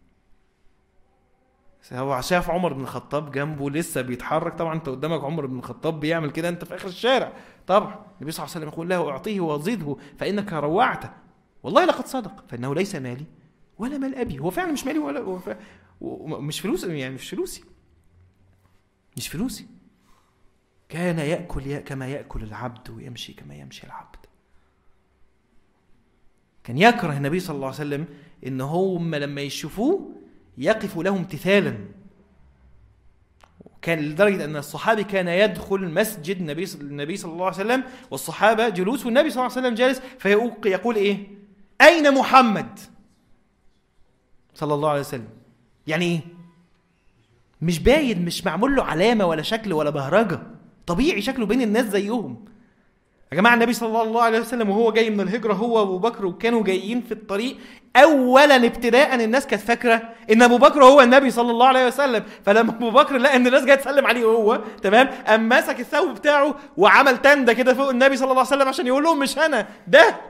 هو شاف عمر بن الخطاب جنبه لسه بيتحرك طبعا انت قدامك عمر بن الخطاب بيعمل كده انت في اخر الشارع طبعا النبي صلى الله عليه وسلم يقول له اعطيه وزده فانك روعته والله لقد صدق فانه ليس مالي ولا مال ابي هو فعلا مش مالي ولا هو ف... مش فلوس يعني مش فلوسي مش فلوسي كان ياكل يا كما ياكل العبد ويمشي كما يمشي العبد كان يكره النبي صلى الله عليه وسلم ان هم لما يشوفوه يقف له امتثالا كان لدرجة أن الصحابي كان يدخل مسجد النبي النبي صلى الله عليه وسلم والصحابة جلوس والنبي صلى الله عليه وسلم جالس فيقول إيه؟ أين محمد؟ صلى الله عليه وسلم يعني إيه؟ مش باين مش معمول له علامة ولا شكل ولا بهرجة طبيعي شكله بين الناس زيهم يا جماعه النبي صلى الله عليه وسلم وهو جاي من الهجره هو وابو بكر وكانوا جايين في الطريق اولا ابتداء الناس كانت فاكره ان ابو بكر هو النبي صلى الله عليه وسلم فلما ابو بكر لقى ان الناس جايه تسلم عليه هو تمام قام مسك الثوب بتاعه وعمل تنده كده فوق النبي صلى الله عليه وسلم عشان يقول لهم مش انا ده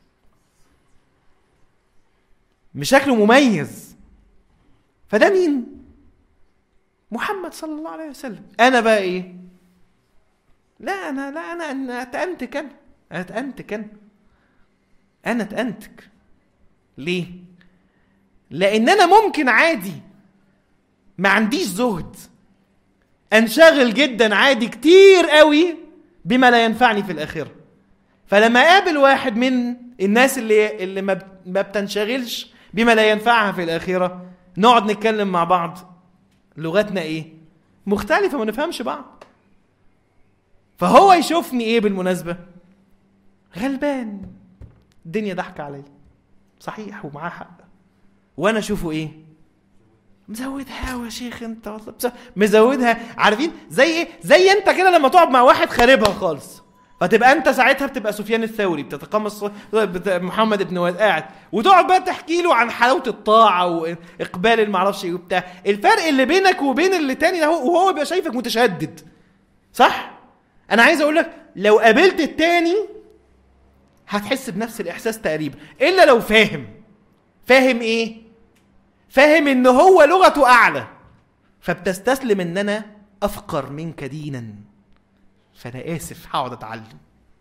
مش شكله مميز فده مين محمد صلى الله عليه وسلم انا بقى ايه لا انا لا انا انا اتأنتك انا انا اتأنتك انا انا اتأنتك ليه لان انا ممكن عادي ما عنديش زهد انشغل جدا عادي كتير قوي بما لا ينفعني في الاخره فلما اقابل واحد من الناس اللي اللي ما ب- ما بتنشغلش بما لا ينفعها في الاخره نقعد نتكلم مع بعض لغتنا ايه مختلفه ما نفهمش بعض فهو يشوفني ايه بالمناسبه غلبان الدنيا ضحكه عليا صحيح ومعاه حق وانا اشوفه ايه مزودها يا شيخ انت والله بس- مزودها عارفين زي ايه زي انت كده لما تقعد مع واحد خاربها خالص فتبقى انت ساعتها بتبقى سفيان الثوري بتتقمص بت- محمد بن واد قاعد وتقعد بقى تحكي له عن حلاوه الطاعه واقبال المعرفش ايه وبتاع الفرق اللي بينك وبين اللي تاني ده هو وهو بيبقى شايفك متشدد صح انا عايز اقول لك لو قابلت التاني هتحس بنفس الاحساس تقريبا الا لو فاهم فاهم ايه فاهم ان هو لغته اعلى فبتستسلم ان انا افقر منك دينا فانا اسف هقعد اتعلم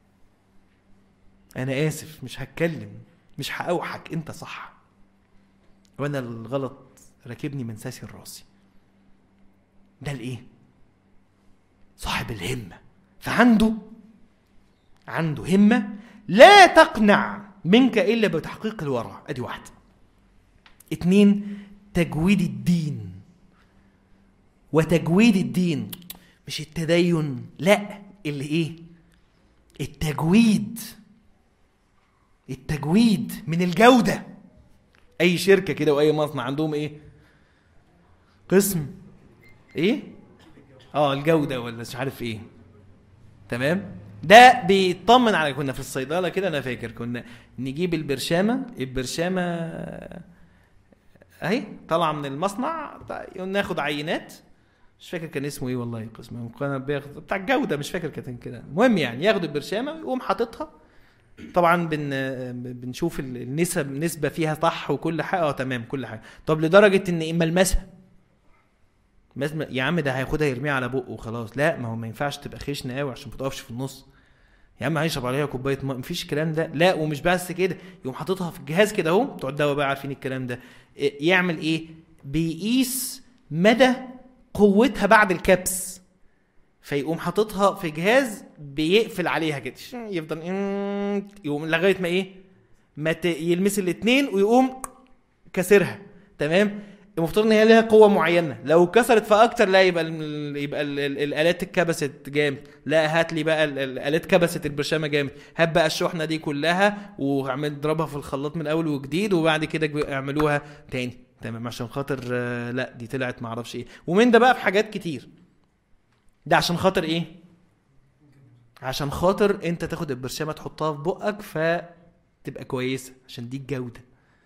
انا اسف مش هتكلم مش هأوحك انت صح وانا الغلط راكبني من ساسي الراسي ده الايه صاحب الهمه فعنده عنده همه لا تقنع منك الا بتحقيق الورع ادي واحده اتنين تجويد الدين وتجويد الدين مش التدين لا اللي ايه التجويد التجويد من الجودة اي شركة كده واي مصنع عندهم ايه قسم ايه اه الجودة ولا مش عارف ايه تمام ده بيطمن على كنا في الصيدلة كده انا فاكر كنا نجيب البرشامة البرشامة اهي طالعة من المصنع طيب ناخد عينات مش فاكر كان اسمه ايه والله قسم كان بياخد بتاع الجوده مش فاكر كان كده المهم يعني ياخد البرشامه ويقوم حاططها طبعا بن بنشوف ال- النسب نسبه فيها صح وكل حاجه اه تمام كل حاجه طب لدرجه ان اما المسها مس- يا عم ده هياخدها يرميها على بقه وخلاص لا ما هو ما ينفعش تبقى خشنه قوي عشان ما تقفش في النص يا عم هيشرب عليها كوبايه ماء مفيش الكلام ده لا ومش بس كده يقوم حاططها في الجهاز كده اهو بتوع الدواء بقى عارفين الكلام ده إيه- يعمل ايه بيقيس مدى قوتها بعد الكبس فيقوم حاططها في جهاز بيقفل عليها كده يفضل يقوم لغايه ما ايه ما ت- يلمس الاثنين ويقوم كسرها تمام المفترض ان هي لها قوه معينه لو كسرت فاكتر لا يبقى ال يبقى ال ال الالات اتكبست جامد لا هات لي بقى ال- ال- الالات كبست البرشامه جامد هات بقى الشحنه دي كلها واعمل اضربها في الخلاط من اول وجديد وبعد كده اعملوها تاني تمام عشان خاطر آه، لا دي طلعت معرفش ايه ومن ده بقى في حاجات كتير ده عشان خاطر ايه عشان خاطر انت تاخد البرشامه تحطها في بقك فتبقى كويسه عشان دي الجوده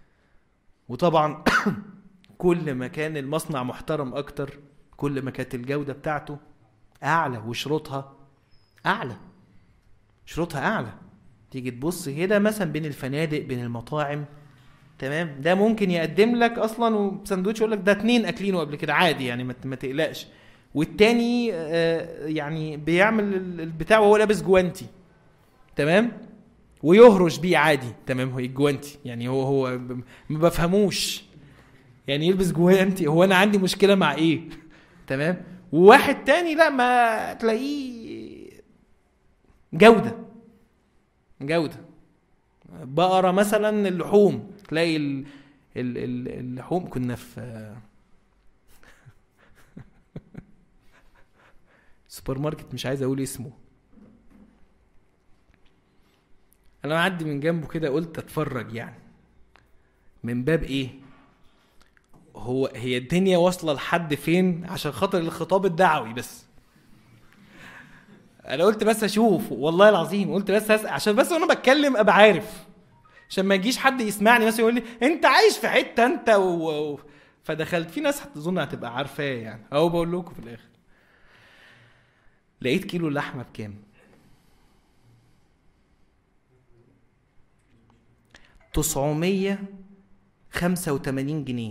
وطبعا كل ما كان المصنع محترم اكتر كل ما كانت الجوده بتاعته اعلى وشروطها اعلى شروطها اعلى تيجي تبص كده مثلا بين الفنادق بين المطاعم تمام ده ممكن يقدم لك اصلا وساندوتش يقول لك ده اتنين اكلينه قبل كده عادي يعني ما ما تقلقش والتاني آه، يعني بيعمل ال- البتاع وهو لابس جوانتي تمام ويهرش بيه عادي تمام هو الجوانتي يعني هو هو ب- ما بفهموش يعني يلبس جوانتي هو انا عندي مشكله مع ايه تمام وواحد تاني لا ما تلاقيه جوده جوده بقره مثلا اللحوم تلاقي ال... ال... ال- اللحوم كنا في سوبر ماركت مش عايز اقول اسمه انا معدي من جنبه كده قلت اتفرج يعني من باب ايه هو هي الدنيا واصله لحد فين عشان خاطر الخطاب الدعوي بس انا قلت بس اشوف والله العظيم قلت بس أسأل عشان بس وانا بتكلم ابقى عارف عشان ما يجيش حد يسمعني مثلا يقول لي انت عايش في حته انت و... و... فدخلت في ناس هتظن هتبقى عارفاه يعني اهو بقول لكم في الاخر لقيت كيلو اللحمه بكام 985 جنيه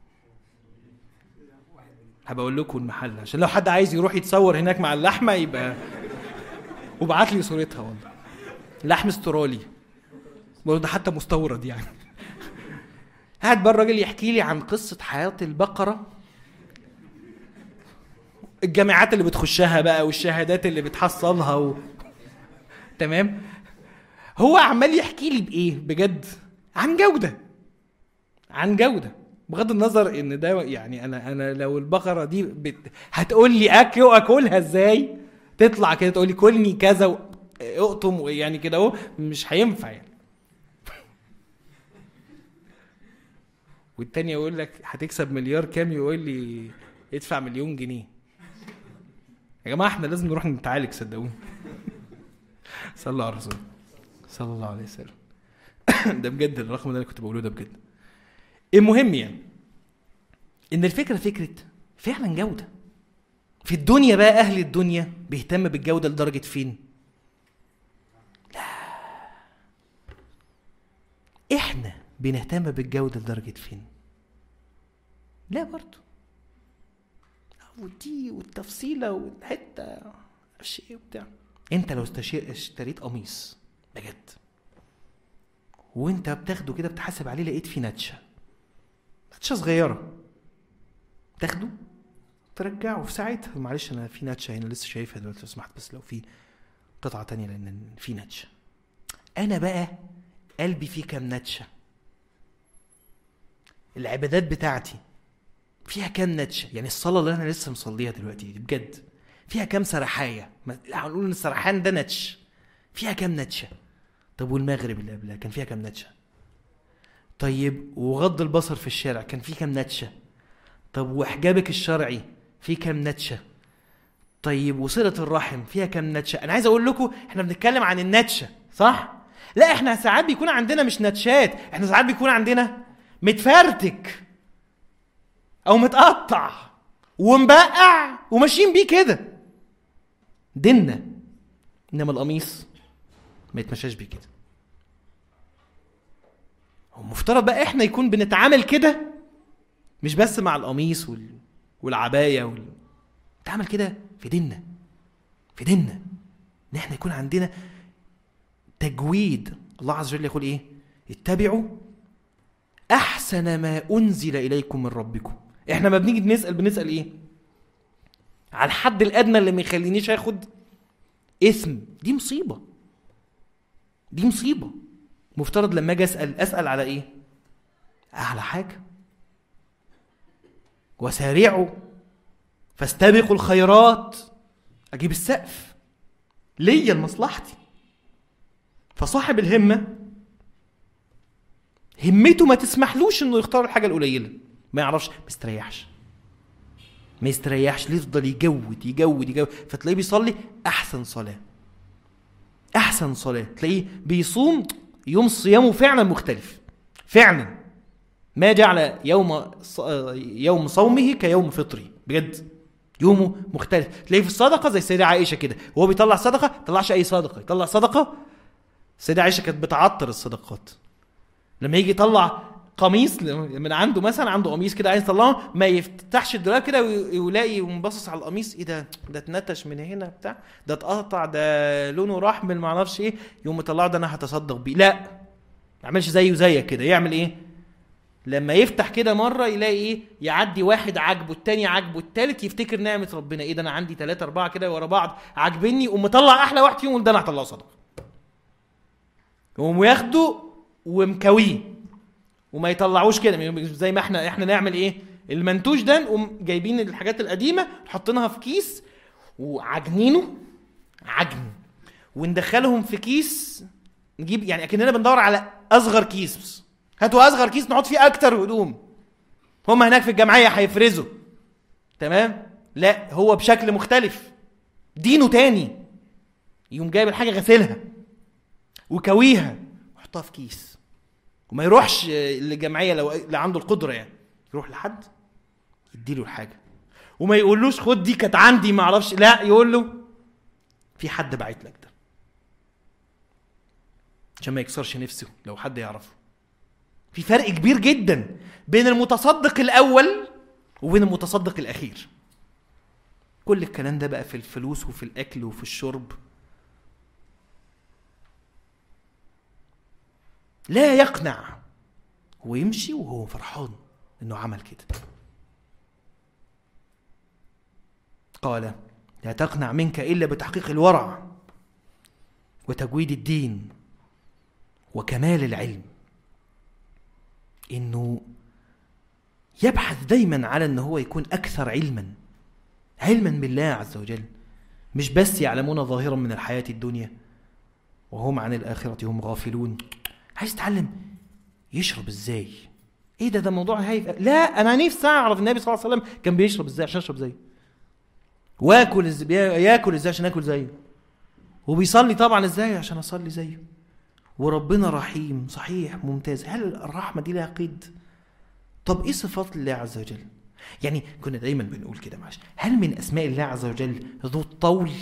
هبقى اقول لكم المحل عشان لو حد عايز يروح يتصور هناك مع اللحمه يبقى وبعت لي صورتها والله لحم استرالي برضه حتى مستورد يعني قاعد بقى الراجل يحكي لي عن قصه حياه البقره الجامعات اللي بتخشها بقى والشهادات اللي بتحصلها و... تمام هو عمال يحكي لي بايه بجد عن جوده عن جوده بغض النظر ان ده يعني انا انا لو البقره دي بت... هتقول لي اكل اكلها ازاي تطلع كده تقول لي كلني كذا و... اقطم يعني كده اهو مش هينفع يعني والتاني يقول لك هتكسب مليار كام يقول لي ادفع مليون جنيه يا جماعه احنا لازم نروح نتعالج صدقوني صلى على الرسول صلى الله عليه وسلم ده بجد الرقم اللي انا كنت بقوله ده بجد المهم يعني ان الفكره فكره فعلا جوده في الدنيا بقى اهل الدنيا بيهتم بالجوده لدرجه فين لا احنا بنهتم بالجوده لدرجه فين لا برضه ودي والتفصيله والحته معرفش ايه وبتاع انت لو استشي- اشتريت قميص بجد وانت بتاخده كده بتحاسب عليه لقيت فيه نتشه نتشه صغيره تاخده ترجعه في ساعتها معلش انا في نتشه هنا لسه شايفها دلوقتي لو سمحت بس لو في قطعه تانية لان في نتشه انا بقى قلبي فيه كام نتشه العبادات بتاعتي فيها كام نتشه يعني الصلاه اللي انا لسه مصليها دلوقتي دي بجد فيها كام سرحايه ما- لا، هنقول ان السرحان ده نتش فيها كام نتشه طب والمغرب اللي قبلها كان فيها كام نتشه طيب وغض البصر في الشارع كان فيه كام نتشه طب وحجابك الشرعي فيه كام نتشه طيب وصلة الرحم فيها كام نتشه انا عايز اقول لكم احنا بنتكلم عن النتشه صح لا احنا ساعات بيكون عندنا مش نتشات احنا ساعات بيكون عندنا متفرتك او متقطع ومبقع وماشيين بيه كده ديننا انما القميص ما يتمشاش بيه كده هو المفترض بقى احنا يكون بنتعامل كده مش بس مع القميص وال... والعبايه وال... نتعامل كده في ديننا في ديننا ان احنا يكون عندنا تجويد الله عز وجل يقول ايه اتبعوا احسن ما انزل اليكم من ربكم احنا ما بنيجي بنسال بنسال ايه على الحد الادنى اللي ما يخلينيش اخد اسم دي مصيبه دي مصيبه مفترض لما اجي اسال اسال على ايه اعلى حاجه وسارعوا فاستبقوا الخيرات اجيب السقف ليا لمصلحتي فصاحب الهمه همته ما تسمحلوش انه يختار الحاجه القليله ما يعرفش ما يستريحش ما يستريحش ليه يفضل يجود يجود يجود فتلاقيه بيصلي احسن صلاه احسن صلاه تلاقيه بيصوم يوم صيامه فعلا مختلف فعلا ما جعل يوم ص- يوم صومه كيوم فطره بجد يومه مختلف تلاقيه في الصدقه زي السيده عائشه كده وهو بيطلع صدقه ما يطلعش اي صدقه يطلع صدقه السيده عائشه كانت بتعطر الصدقات لما يجي يطلع قميص من عنده مثلا عنده قميص كده عايز يطلعه ما يفتحش الدولاب كده وي- ويلاقي ومبصص على القميص ايه ده ده اتنتش من هنا بتاع ده اتقطع ده لونه راح من ما اعرفش ايه يقوم مطلعه ده انا هتصدق بيه لا ما يعملش زيه زيك كده يعمل ايه لما يفتح كده مره يلاقي ايه يعدي واحد عاجبه التاني عاجبه التالت يفتكر نعمه ربنا ايه ده انا عندي ثلاثة أربعة كده ورا بعض عاجبني يقوم مطلع احلى واحد فيهم ده انا هطلعه صدقه يقوم ياخده ومكويه وما يطلعوش كده مش زي ما احنا احنا نعمل ايه المنتوج ده نقوم جايبين الحاجات القديمه حاطينها في كيس وعجنينه عجن وندخلهم في كيس نجيب يعني اكننا بندور على اصغر كيس هاتوا اصغر كيس نحط فيه اكتر هدوم هم هناك في الجمعيه هيفرزوا تمام لا هو بشكل مختلف دينه تاني يقوم جايب الحاجه غسلها وكويها ويحطها في كيس وما يروحش للجمعيه لو اللي عنده القدره يعني يروح لحد يديله الحاجه وما يقولوش خد دي كانت عندي ما اعرفش لا يقول له في حد باعت لك ده عشان ما يكسرش نفسه لو حد يعرفه في فرق كبير جدا بين المتصدق الاول وبين المتصدق الاخير كل الكلام ده بقى في الفلوس وفي الاكل وفي الشرب لا يقنع هو يمشي وهو فرحان انه عمل كده قال لا تقنع منك الا بتحقيق الورع وتجويد الدين وكمال العلم انه يبحث دايما على ان هو يكون اكثر علما علما بالله عز وجل مش بس يعلمون ظاهرا من الحياه الدنيا وهم عن الاخره هم غافلون عايز يتعلم يشرب ازاي ايه ده ده موضوع هايف لا انا نفسي اعرف النبي صلى الله عليه وسلم كان بيشرب ازاي عشان اشرب زيه واكل ازاي ياكل ازاي عشان اكل زيه وبيصلي طبعا ازاي عشان اصلي زيه وربنا رحيم صحيح ممتاز هل الرحمه دي لها قيد طب ايه صفات الله عز وجل يعني كنا دايما بنقول كده معلش هل من اسماء الله عز وجل ذو الطول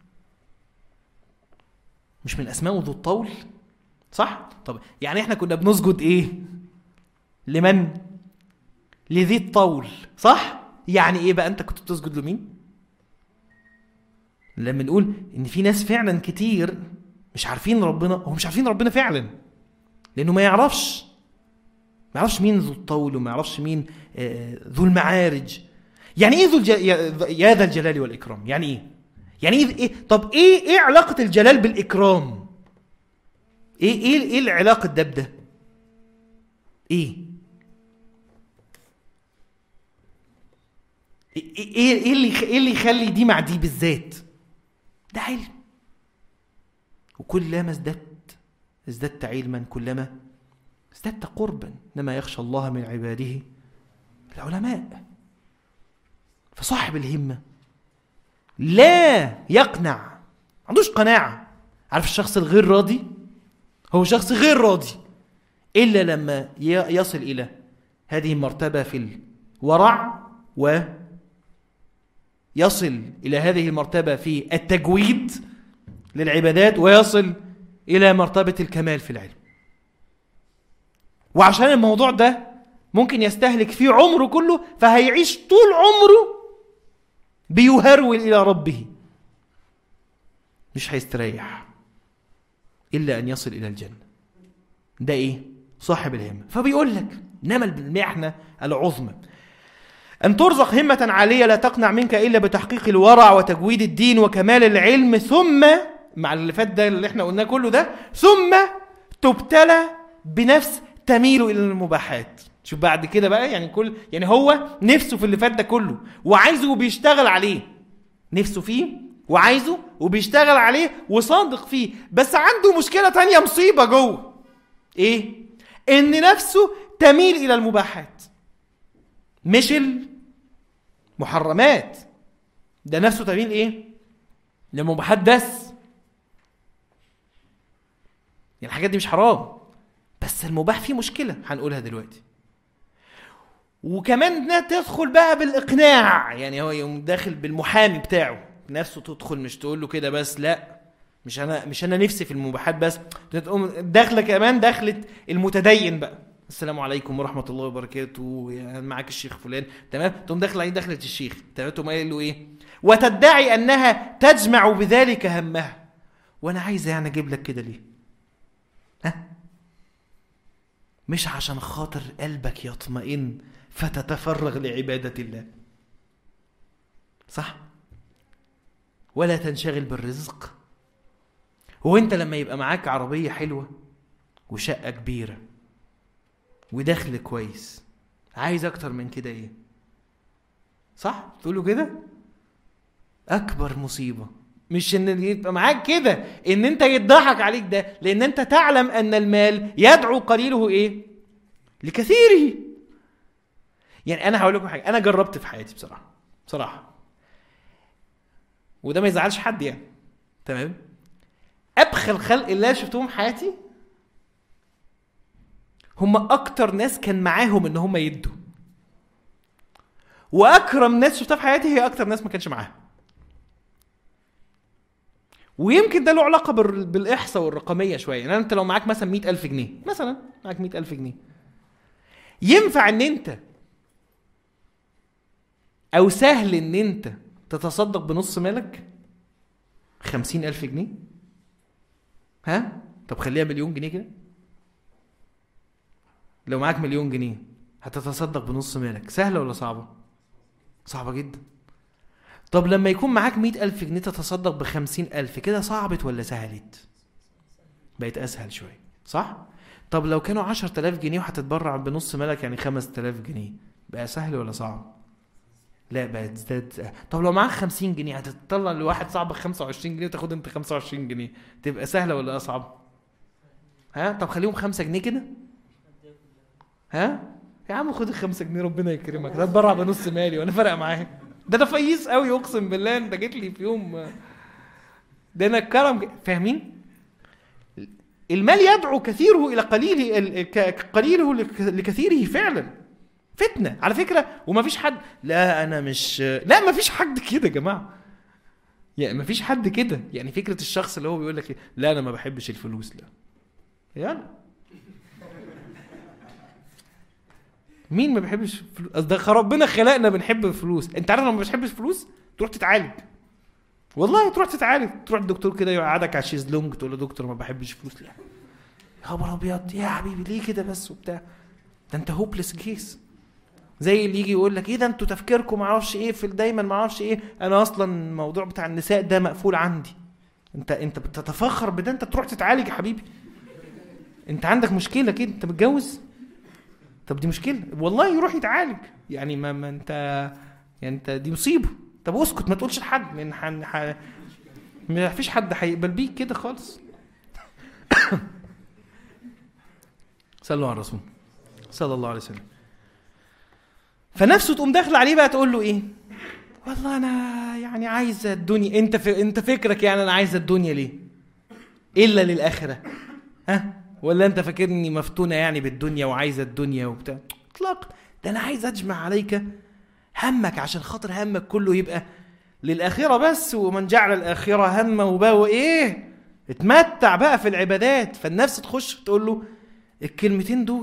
مش من اسمائه ذو الطول صح طب يعني احنا كنا بنسجد ايه لمن لذي الطول صح يعني ايه بقى انت كنت بتسجد لمين لما نقول ان في ناس فعلا كتير مش عارفين ربنا هو مش عارفين ربنا فعلا لانه ما يعرفش ما يعرفش مين ذو الطول وما يعرفش مين آه، ذو المعارج يعني ايه ذو الج... يا ذا الجلال والاكرام يعني ايه يعني ايه, إيه؟ طب ايه ايه علاقه الجلال بالاكرام ايه ايه ايه العلاقه ده بده ايه ايه ايه اللي ايه اللي يخلي دي مع دي بالذات ده علم وكلما ازددت ازددت علما كلما ازددت قربا انما يخشى الله من عباده العلماء فصاحب الهمه لا يقنع ما عندوش قناعه عارف الشخص الغير راضي هو شخص غير راضي الا لما يصل الى هذه المرتبه في الورع و يصل إلى هذه المرتبة في التجويد للعبادات ويصل إلى مرتبة الكمال في العلم وعشان الموضوع ده ممكن يستهلك فيه عمره كله فهيعيش طول عمره بيهرول إلى ربه مش هيستريح إلا أن يصل إلى الجنة ده إيه؟ صاحب الهمة فبيقول لك نمل بالمحنة العظمى أن ترزق همة عالية لا تقنع منك إلا بتحقيق الورع وتجويد الدين وكمال العلم ثم مع اللي فات ده اللي احنا قلناه كله ده ثم تبتلى بنفس تميل إلى المباحات شوف بعد كده بقى يعني كل يعني هو نفسه في اللي فات ده كله وعايزه وبيشتغل عليه نفسه فيه وعايزه وبيشتغل عليه وصادق فيه بس عنده مشكلة تانية مصيبة جوه ايه ان نفسه تميل الى المباحات مش المحرمات ده نفسه تميل ايه للمباحات بس يعني الحاجات دي مش حرام بس المباح فيه مشكله هنقولها دلوقتي وكمان انها تدخل بقى بالاقناع يعني هو يوم داخل بالمحامي بتاعه نفسه تدخل مش تقول له كده بس لا مش انا مش انا نفسي في المباحات بس تقوم داخله كمان دخلت المتدين بقى السلام عليكم ورحمه الله وبركاته معاك الشيخ فلان تمام تقوم داخل عليه دخلة الشيخ تمام تقوم قايل له ايه وتدعي انها تجمع بذلك همها وانا عايزه يعني اجيب لك كده ليه ها مش عشان خاطر قلبك يطمئن فتتفرغ لعباده الله صح ولا تنشغل بالرزق هو انت لما يبقى معاك عربيه حلوه وشقه كبيره ودخل كويس عايز اكتر من كده ايه صح تقولوا كده اكبر مصيبه مش ان يبقى معاك كده ان انت يضحك عليك ده لان انت تعلم ان المال يدعو قليله ايه لكثيره يعني انا هقول لكم حاجه انا جربت في حياتي بصراحه بصراحه وده ما يزعلش حد يعني تمام ابخل خلق الله شفتهم حياتي هم اكتر ناس كان معاهم ان هم يدوا واكرم ناس شفتها في حياتي هي اكتر ناس ما كانش معاها ويمكن ده له علاقه بالاحصاء والرقميه شويه يعني انت لو معاك مثلا مئة ألف جنيه مثلا معاك مئة ألف جنيه ينفع ان انت او سهل ان انت تتصدق بنص مالك خمسين ألف جنيه ها طب خليها مليون جنيه كده لو معاك مليون جنيه هتتصدق بنص مالك سهلة ولا صعبة؟ صعبة جدا طب لما يكون معاك مئة ألف جنيه تتصدق بخمسين ألف كده صعبت ولا سهلت؟ بقت أسهل شوية صح؟ طب لو كانوا عشرة آلاف جنيه وهتتبرع بنص مالك يعني خمس آلاف جنيه بقى سهل ولا صعب؟ لا بقت زاد طب لو معاك 50 جنيه هتطلع لواحد صاحبك 25 جنيه وتاخد انت 25 جنيه تبقى سهله ولا اصعب؟ ها طب خليهم 5 جنيه كده ها يا عم خد الخمسة جنيه ربنا يكرمك ده اتبرع بنص مالي وانا فارق معاك ده انا فييس قوي اقسم بالله انت جيت لي في يوم ده انا الكرم فاهمين المال يدعو كثيره الى قليله ال- ك- قليله لك- لكثيره فعلا فتنه على فكره وما فيش حد لا انا مش لا ما فيش حد كده يا جماعه يعني ما فيش حد كده يعني فكره الشخص اللي هو بيقول لك إيه، لا انا ما بحبش الفلوس لا يلا مين ما بيحبش فلوس ده خ- ربنا خلقنا بنحب الفلوس انت عارف لما ما بتحبش فلوس تروح تتعالج والله تروح تتعالج تروح الدكتور كده يقعدك على الشيزلونج تقول له دكتور ما بحبش فلوس لا يا خبر ابيض يا حبيبي ليه كده بس وبتاع ده انت هوبلس كيس زي اللي يجي يقول لك ايه ده انتوا تفكيركم ما اعرفش ايه في دايما ما اعرفش ايه انا اصلا الموضوع بتاع النساء ده مقفول عندي انت انت بتتفخر بده انت تروح تتعالج يا حبيبي انت عندك مشكله كده انت متجوز طب دي مشكله والله يروح يتعالج يعني ما, ما انت يعني انت دي مصيبه طب اسكت ما تقولش لحد لان ح... ح... ما فيش حد هيقبل بيك كده خالص صلوا على الرسول صلى الله عليه وسلم فنفسه تقوم داخله عليه بقى تقول له ايه والله انا يعني عايزه الدنيا انت في... انت فكرك يعني انا عايزه الدنيا ليه الا للاخره ها ولا انت فاكرني مفتونه يعني بالدنيا وعايزه الدنيا وبتاع اطلاقا ده انا عايز اجمع عليك همك عشان خاطر همك كله يبقى للاخره بس ومن جعل الاخره همه وباو ايه اتمتع بقى في العبادات فالنفس تخش تقول له الكلمتين دول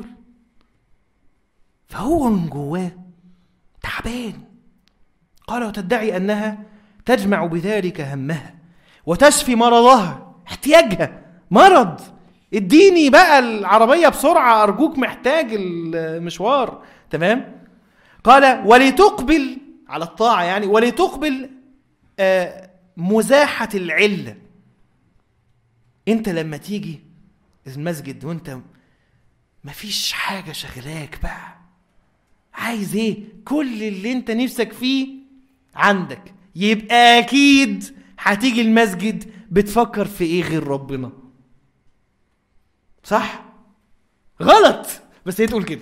فهو من جواه تعبان قال وتدعي انها تجمع بذلك همها وتشفي مرضها احتياجها مرض اديني بقى العربية بسرعة أرجوك محتاج المشوار تمام قال ولتقبل على الطاعة يعني ولتقبل آه مزاحة العلة انت لما تيجي المسجد وانت مفيش حاجة شغلاك بقى عايز ايه كل اللي انت نفسك فيه عندك يبقى اكيد هتيجي المسجد بتفكر في ايه غير ربنا صح غلط بس هي تقول كده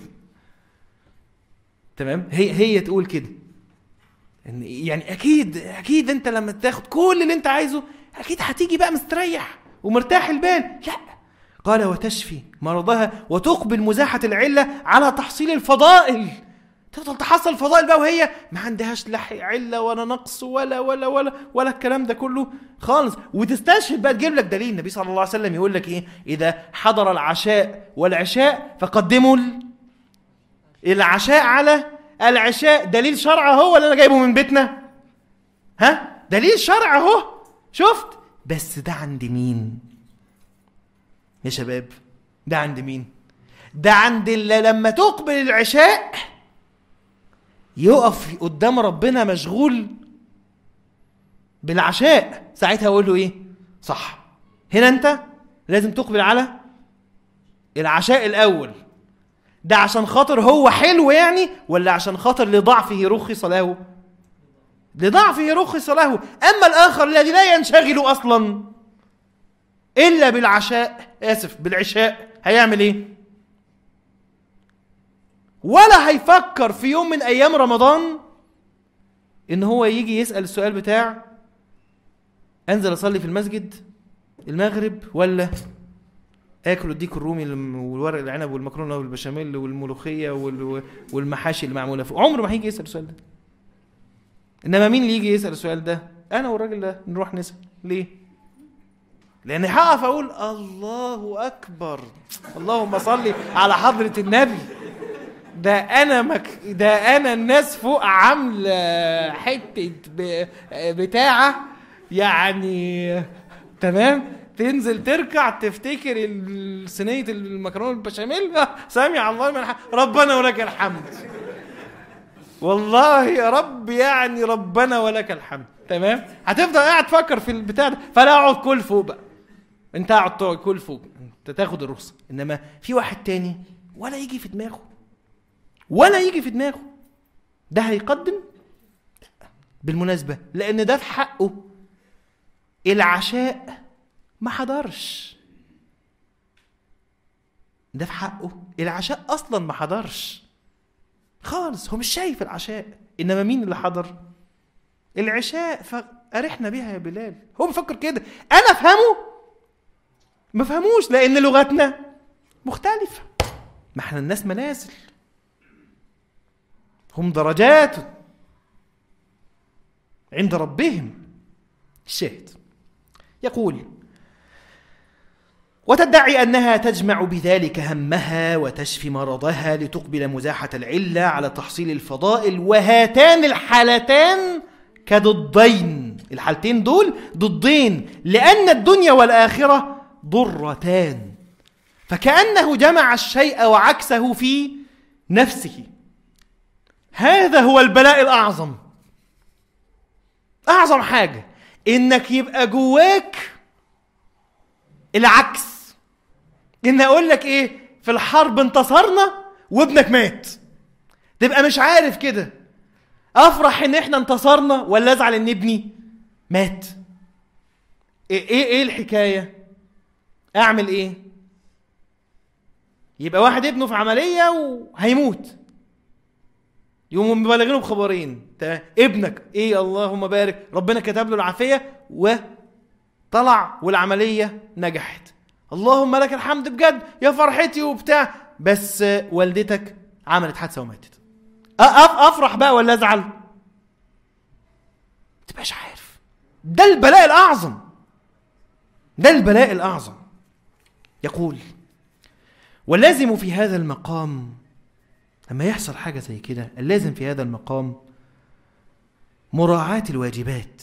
تمام هي هي تقول كده ان يعني اكيد اكيد انت لما تاخد كل اللي انت عايزه اكيد هتيجي بقى مستريح ومرتاح البال لا قال وتشفي مرضها وتقبل مزاحة العلة على تحصيل الفضائل تفضل تحصل الفضائل بقى وهي ما عندهاش لا علة ولا نقص ولا ولا ولا ولا الكلام ده كله خالص وتستشهد بقى تجيب لك دليل النبي صلى الله عليه وسلم يقول لك ايه اذا حضر العشاء والعشاء فقدموا ال- العشاء على العشاء دليل شرع اهو ولا انا جايبه من بيتنا ها دليل شرع اهو شفت بس ده عند مين يا شباب ده عند مين ده عند اللي لما تقبل العشاء يقف قدام ربنا مشغول بالعشاء ساعتها اقول له ايه صح هنا انت لازم تقبل على العشاء الاول ده عشان خاطر هو حلو يعني ولا عشان خاطر لضعفه رخص له لضعفه رخص له اما الاخر الذي لا ينشغل اصلا الا بالعشاء اسف بالعشاء هيعمل ايه ولا هيفكر في يوم من ايام رمضان ان هو يجي يسال السؤال بتاع انزل اصلي في المسجد المغرب ولا اكل الديك الرومي الم- والورق العنب والمكرونه والبشاميل والملوخيه وال- والمحاشي اللي معموله فوق عمره ما هيجي يسال السؤال ده انما مين اللي يجي يسال السؤال ده انا والراجل ده نروح نسال ليه لان هقف اقول الله اكبر اللهم صل على حضره النبي ده انا مك... ده انا الناس فوق عامله حته ب... بتاعه يعني تمام تنزل تركع تفتكر ال- صينيه المكرونه البشاميل آه، سامع الله من ح... ربنا ولك الحمد والله يا رب يعني ربنا ولك الحمد تمام هتفضل قاعد تفكر في البتاع ده فلا اقعد كل فوق بقى انت قاعد تقعد كل فوق انت تاخد الرخصه انما في واحد تاني ولا يجي في دماغه ولا يجي في دماغه ده هيقدم بالمناسبة لأن ده في حقه العشاء ما حضرش ده في حقه العشاء أصلا ما حضرش خالص هو مش شايف العشاء إنما مين اللي حضر العشاء ف ارحنا بها يا بلال هو بيفكر كده انا افهمه ما فهموش لان لغتنا مختلفه ما احنا الناس منازل هم درجات عند ربهم الشاهد يقول وتدعي انها تجمع بذلك همها وتشفي مرضها لتقبل مزاحه العله على تحصيل الفضائل وهاتان الحالتان كضدين الحالتين دول ضدين لان الدنيا والاخره ضرتان فكانه جمع الشيء وعكسه في نفسه هذا هو البلاء الاعظم اعظم حاجه انك يبقى جواك العكس ان اقول لك ايه في الحرب انتصرنا وابنك مات تبقى مش عارف كده افرح ان احنا انتصرنا ولا ازعل ان ابني مات ايه ايه, إيه الحكايه اعمل ايه يبقى واحد ابنه في عمليه وهيموت يقوموا مبلغينه بخبرين تمام ابنك ايه اللهم بارك ربنا كتب له العافيه وطلع والعمليه نجحت اللهم لك الحمد بجد يا فرحتي وبتاع بس والدتك عملت حادثه وماتت افرح بقى ولا ازعل تبقاش عارف ده البلاء الاعظم ده البلاء الاعظم يقول واللازم في هذا المقام لما يحصل حاجه زي كده اللازم في هذا المقام مراعاه الواجبات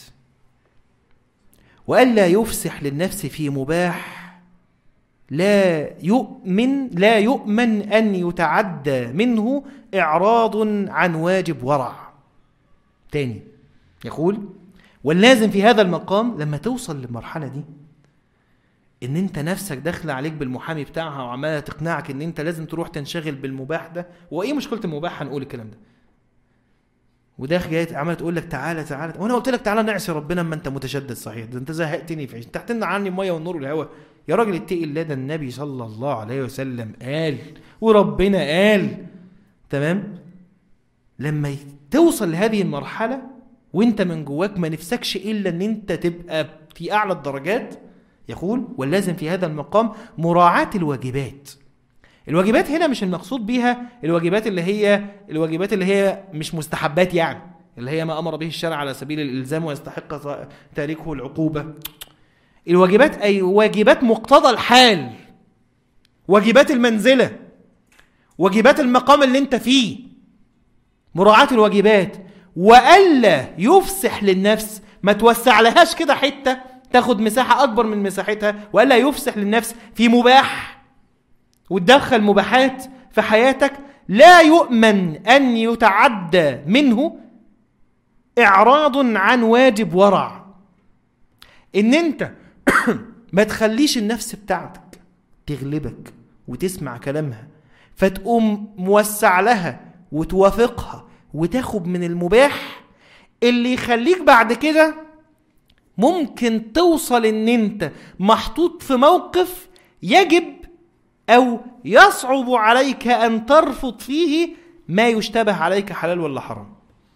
والا يفسح للنفس في مباح لا يؤمن لا يؤمن ان يتعدى منه اعراض عن واجب ورع تاني يقول واللازم في هذا المقام لما توصل للمرحله دي ان انت نفسك داخله عليك بالمحامي بتاعها وعماله تقنعك ان انت لازم تروح تنشغل بالمباح ده وايه مشكله المباح هنقول الكلام ده وداخل جاي عماله تقول لك تعالى تعالى وانا قلت لك تعالى نعصي ربنا اما انت متشدد صحيح ده انت زهقتني في عيش انت هتمنع عني الميه والنور والهواء يا راجل اتقي الله ده النبي صلى الله عليه وسلم قال وربنا قال تمام لما توصل لهذه المرحله وانت من جواك ما نفسكش الا ان انت تبقى في اعلى الدرجات يقول واللازم في هذا المقام مراعاه الواجبات الواجبات هنا مش المقصود بيها الواجبات اللي هي الواجبات اللي هي مش مستحبات يعني اللي هي ما امر به الشرع على سبيل الالزام ويستحق تاركه العقوبه الواجبات أي واجبات مقتضى الحال واجبات المنزلة واجبات المقام اللي انت فيه مراعاة الواجبات وألا يفسح للنفس ما توسع لهاش كده حتة تاخد مساحة أكبر من مساحتها وألا يفسح للنفس في مباح وتدخل مباحات في حياتك لا يؤمن أن يتعدى منه إعراض عن واجب ورع إن أنت ما تخليش النفس بتاعتك تغلبك وتسمع كلامها فتقوم موسع لها وتوافقها وتاخد من المباح اللي يخليك بعد كده ممكن توصل ان انت محطوط في موقف يجب او يصعب عليك ان ترفض فيه ما يشتبه عليك حلال ولا حرام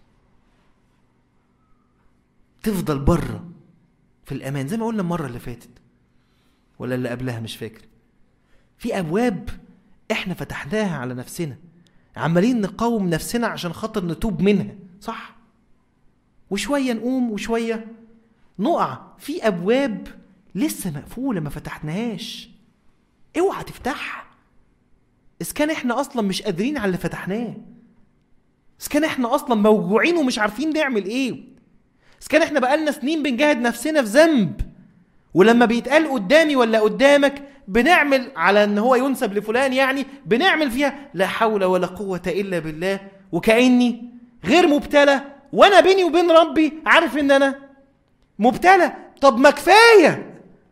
تفضل بره في الامان زي ما قلنا المره اللي فاتت ولا اللي قبلها مش فاكر في ابواب احنا فتحناها على نفسنا عمالين نقاوم نفسنا عشان خاطر نتوب منها صح وشويه نقوم وشويه نقع في ابواب لسه مقفوله ما فتحناهاش اوعى تفتحها اذا كان احنا اصلا مش قادرين على اللي فتحناه اذا كان احنا اصلا موجوعين ومش عارفين نعمل ايه بس كان احنا بقالنا سنين بنجاهد نفسنا في ذنب ولما بيتقال قدامي ولا قدامك بنعمل على ان هو ينسب لفلان يعني بنعمل فيها لا حول ولا قوة الا بالله وكأني غير مبتلى وانا بيني وبين ربي عارف ان انا مبتلى طب ما كفاية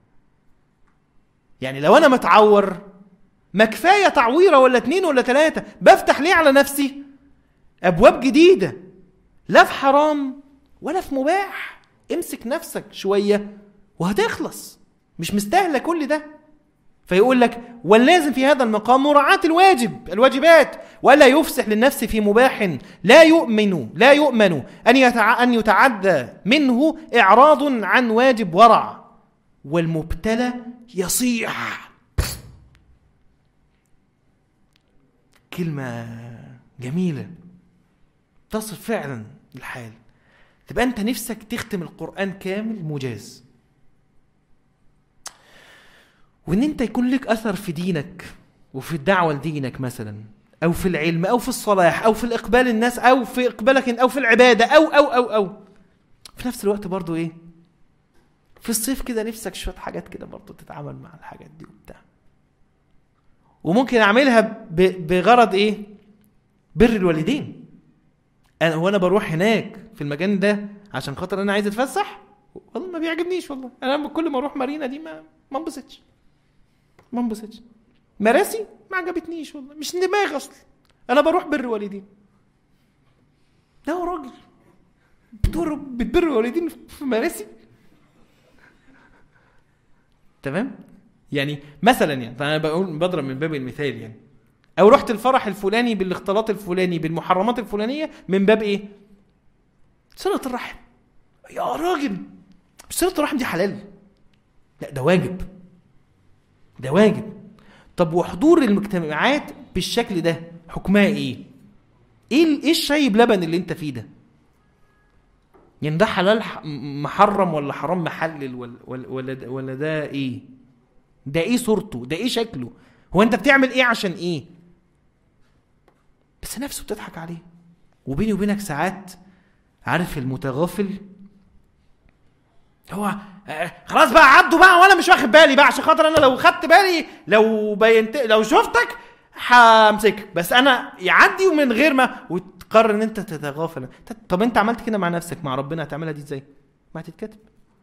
يعني لو انا متعور ما كفاية تعويرة ولا اتنين ولا تلاتة بفتح ليه على نفسي ابواب جديدة لا في حرام ولا في مباح امسك نفسك شوية وهتخلص مش مستاهلة كل ده فيقول لك واللازم في هذا المقام مراعاة الواجب الواجبات ولا يفسح للنفس في مباح لا يؤمن لا يؤمن أن يتع أن يتعدى منه إعراض عن واجب ورع والمبتلى يصيح كلمة جميلة تصف فعلا الحال تبقى أنت نفسك تختم القرآن كامل مجاز وان انت يكون لك اثر في دينك وفي الدعوه لدينك مثلا او في العلم او في الصلاح او في الاقبال الناس او في اقبالك او في العباده او او او او في نفس الوقت برضو ايه في الصيف كده نفسك شويه حاجات كده برضو تتعامل مع الحاجات دي وبتاع وممكن اعملها ب- بغرض ايه بر الوالدين انا وانا بروح هناك في المكان ده عشان خاطر انا عايز اتفسح والله ما بيعجبنيش والله انا كل ما اروح مارينا دي ما ما انبسطش ما انبسطش مراسي ما عجبتنيش والله مش دماغ اصلا انا بروح بر والدين لا يا راجل بتبر بتبر والدين في مراسي تمام يعني مثلا يعني انا بقول بضرب من باب المثال يعني او رحت الفرح الفلاني بالاختلاط الفلاني بالمحرمات الفلانيه من باب ايه صله الرحم يا راجل صله الرحم دي حلال لا ده واجب ده واجب طب وحضور المجتمعات بالشكل ده حكمها ايه ايه ال- ايه الشاي بلبن اللي انت فيه ده يعني ده حلال ح- م- محرم ولا حرام محلل ولا ولا ولا ده, ولا ده ايه ده ايه صورته ده ايه شكله هو انت بتعمل ايه عشان ايه بس نفسه بتضحك عليه وبيني وبينك ساعات عارف المتغافل هو آه، خلاص بقى عدوا بقى وانا مش واخد بالي بقى عشان خاطر انا لو خدت بالي لو بينت لو شفتك همسكك بس انا يعدي ومن غير ما وتقرر ان انت تتغافل طب انت عملت كده مع نفسك مع ربنا هتعملها دي ازاي؟ ما هتتكتب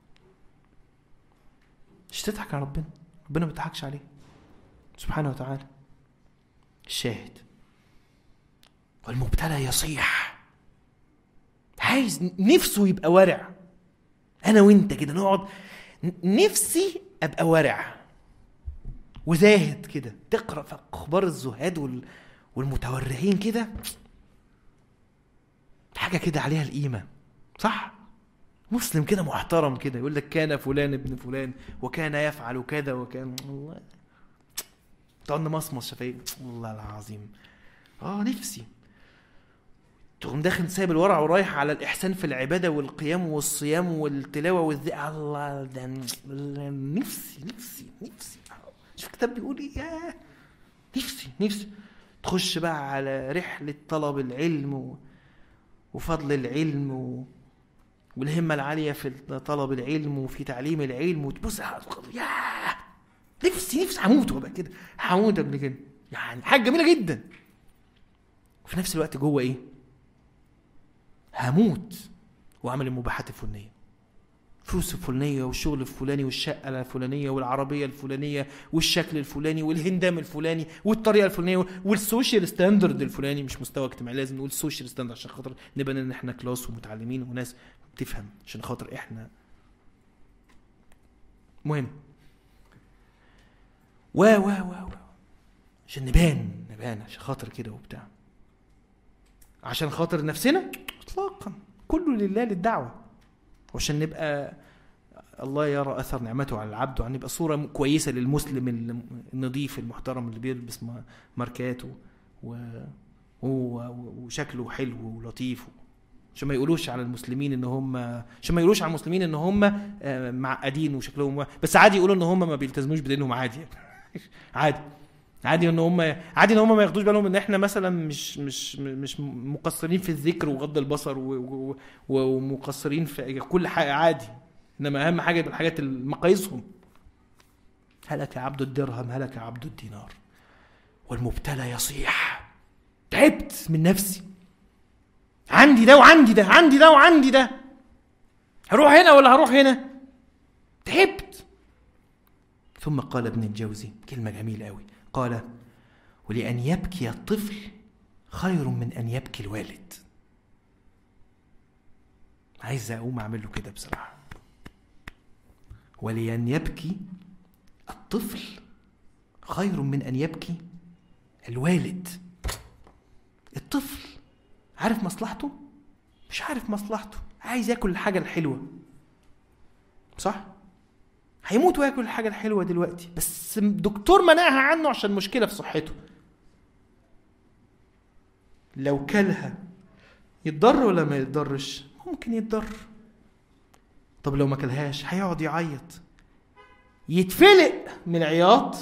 مش تضحك على ربنا ربنا ما بيضحكش عليه سبحانه وتعالى الشاهد والمبتلى يصيح عايز نفسه يبقى ورع انا وانت كده نقعد ن- نفسي ابقى ورع وزاهد كده تقرا في اخبار الزهاد وال... والمتورعين كده حاجه كده عليها القيمه صح مسلم كده محترم كده يقول لك كان فلان ابن فلان وكان يفعل كذا وكان والله تقعد مصمص شفايف والله العظيم اه نفسي تقوم داخل سايب الورع ورايح على الاحسان في العباده والقيام والصيام والتلاوه والذكر الله ده نفسي نفسي نفسي شوف الكتاب بيقول ايه ياه نفسي نفسي تخش بقى على رحله طلب العلم و... وفضل العلم و... والهمه العاليه في طلب العلم وفي تعليم العلم وتبص ياه نفسي نفسي هموت وابقى كده هموت قبل كده يعني حاجه جميله جدا وفي نفس الوقت جوه ايه هموت واعمل المباحات الفلانيه فلوس الفلانيه والشغل الفلاني والشقه الفلانيه والعربيه الفلانيه والشكل الفلاني والهندام الفلاني والطريقه الفلانيه والسوشيال ستاندرد الفلاني مش مستوى اجتماعي لازم نقول سوشيال ستاندرد عشان خاطر نبان ان احنا كلاس ومتعلمين وناس بتفهم عشان خاطر احنا مهم و و و و عشان نبان نبان عشان خاطر كده وبتاع عشان خاطر نفسنا اطلاقا كله لله للدعوه وعشان نبقى الله يرى اثر نعمته على العبد وعن نبقى صوره م- كويسه للمسلم الم- النظيف المحترم اللي بيلبس م- ماركاته و... و... وشكله حلو ولطيف عشان ما يقولوش على المسلمين ان هم عشان ما يقولوش على المسلمين ان هم آه، معقدين وشكلهم و... بس عادي يقولوا ان هم ما بيلتزموش بدينهم عادي عادي عادي ان هم عادي ان هم ما ياخدوش بالهم ان احنا مثلا مش مش مش مقصرين في الذكر وغض البصر و- و- و- ومقصرين في كل حاجه عادي انما اهم حاجه يبقى الحاجات اللي مقاييسهم هلك عبد الدرهم هلك عبد الدينار والمبتلى يصيح تعبت من نفسي عندي ده وعندي ده عندي ده وعندي ده هروح هنا ولا هروح هنا تعبت ثم قال ابن الجوزي كلمة جميلة أوي قال ولأن يبكي الطفل خير من أن يبكي الوالد عايز أقوم أعمل له كده بصراحة ولأن يبكي الطفل خير من ان يبكي الوالد الطفل عارف مصلحته مش عارف مصلحته عايز ياكل الحاجه الحلوه صح هيموت وياكل الحاجه الحلوه دلوقتي بس دكتور منعها عنه عشان مشكله في صحته لو كلها يتضر ولا ما يتضرش ممكن يتضر طب لو ما كلهاش هيقعد يعيط يتفلق من العياط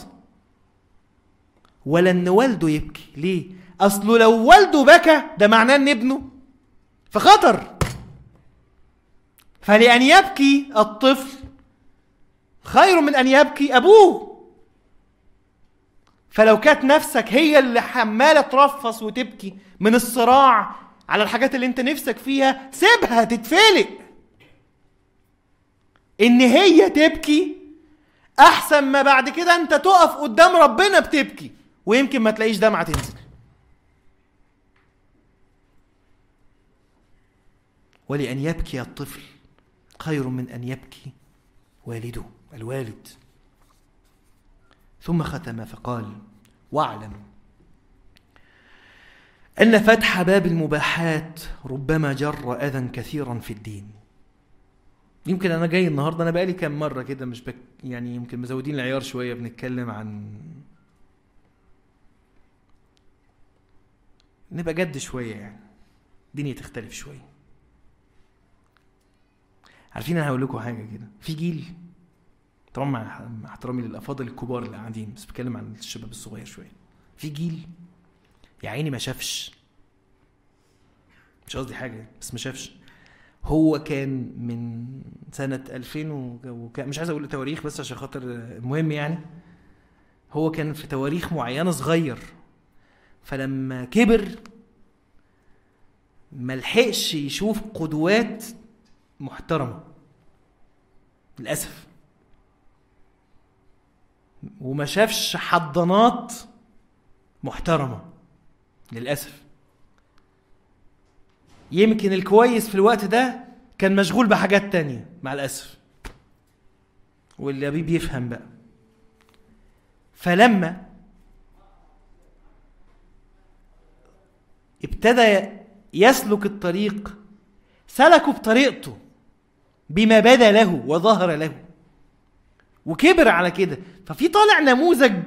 ولا ان والده يبكي ليه اصله لو والده بكى ده معناه ان ابنه في خطر فلان يبكي الطفل خير من ان يبكي ابوه فلو كانت نفسك هي اللي حماله ترفص وتبكي من الصراع على الحاجات اللي انت نفسك فيها سيبها تتفلق ان هي تبكي احسن ما بعد كده انت تقف قدام ربنا بتبكي ويمكن ما تلاقيش دمعه تنزل ولان يبكي الطفل خير من ان يبكي والده الوالد ثم ختم فقال واعلم ان فتح باب المباحات ربما جر اذى كثيرا في الدين يمكن انا جاي النهارده انا بقالي كام مره كده مش بك يعني يمكن مزودين العيار شويه بنتكلم عن نبقى جد شويه يعني الدنيا تختلف شويه عارفين انا هقول لكم حاجه كده في جيل طبعا مع مع احترامي للافاضل الكبار اللي قاعدين بس بتكلم عن الشباب الصغير شويه في جيل يا عيني ما شافش مش قصدي حاجه بس ما شافش هو كان من سنة 2000 وك... مش عايز اقول تواريخ بس عشان خاطر المهم يعني هو كان في تواريخ معينة صغير فلما كبر ملحقش يشوف قدوات محترمة للأسف وما شافش حضانات محترمة للأسف يمكن الكويس في الوقت ده كان مشغول بحاجات تانية مع الأسف واللي بيه بيفهم بقى فلما ابتدى يسلك الطريق سلكوا بطريقته بما بدا له وظهر له وكبر على كده ففي طالع نموذج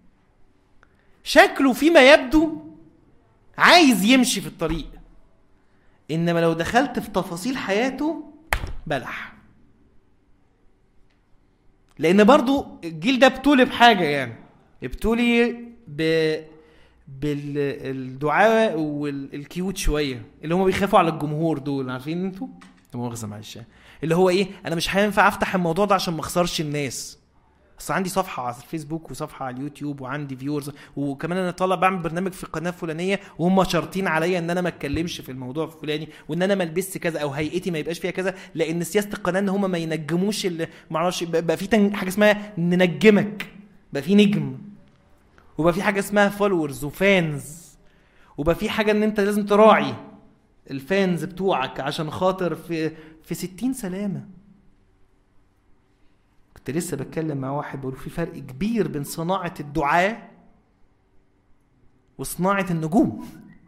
شكله فيما يبدو عايز يمشي في الطريق انما لو دخلت في تفاصيل حياته بلح لان برضو الجيل ده ابتولي بحاجه يعني ابتولي ب بالدعاء والكيوت شويه اللي هم بيخافوا على الجمهور دول عارفين انتوا؟ مؤاخذه معلش اللي هو ايه انا مش هينفع افتح الموضوع ده عشان ما اخسرش الناس اصل عندي صفحه على الفيسبوك وصفحه على اليوتيوب وعندي فيورز وكمان انا طالع بعمل برنامج في قناه فلانيه وهم شارطين عليا ان انا ما اتكلمش في الموضوع الفلاني وان انا ما البسش كذا او هيئتي ما يبقاش فيها كذا لان سياسه القناه ان هم ما ينجموش اللي ما اعرفش بقى في تن... حاجه اسمها ننجمك بقى في نجم وبقى في حاجه اسمها فولورز وفانز وبقى في حاجه ان انت لازم تراعي الفانز بتوعك عشان خاطر في في 60 سلامه كنت لسه بتكلم مع واحد بقول في فرق كبير بين صناعة الدعاة وصناعة النجوم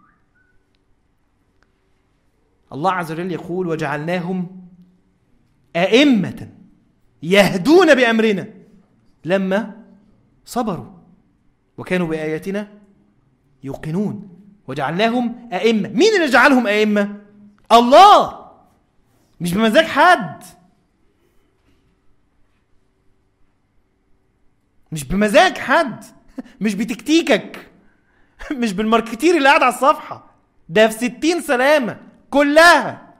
الله عز وجل يقول وجعلناهم أئمة يهدون بأمرنا لما صبروا وكانوا بآياتنا يوقنون وجعلناهم أئمة مين اللي جعلهم أئمة؟ الله مش بمزاج حد مش بمزاج حد مش بتكتيكك مش بالماركتير اللي قاعد على الصفحة ده في ستين سلامة كلها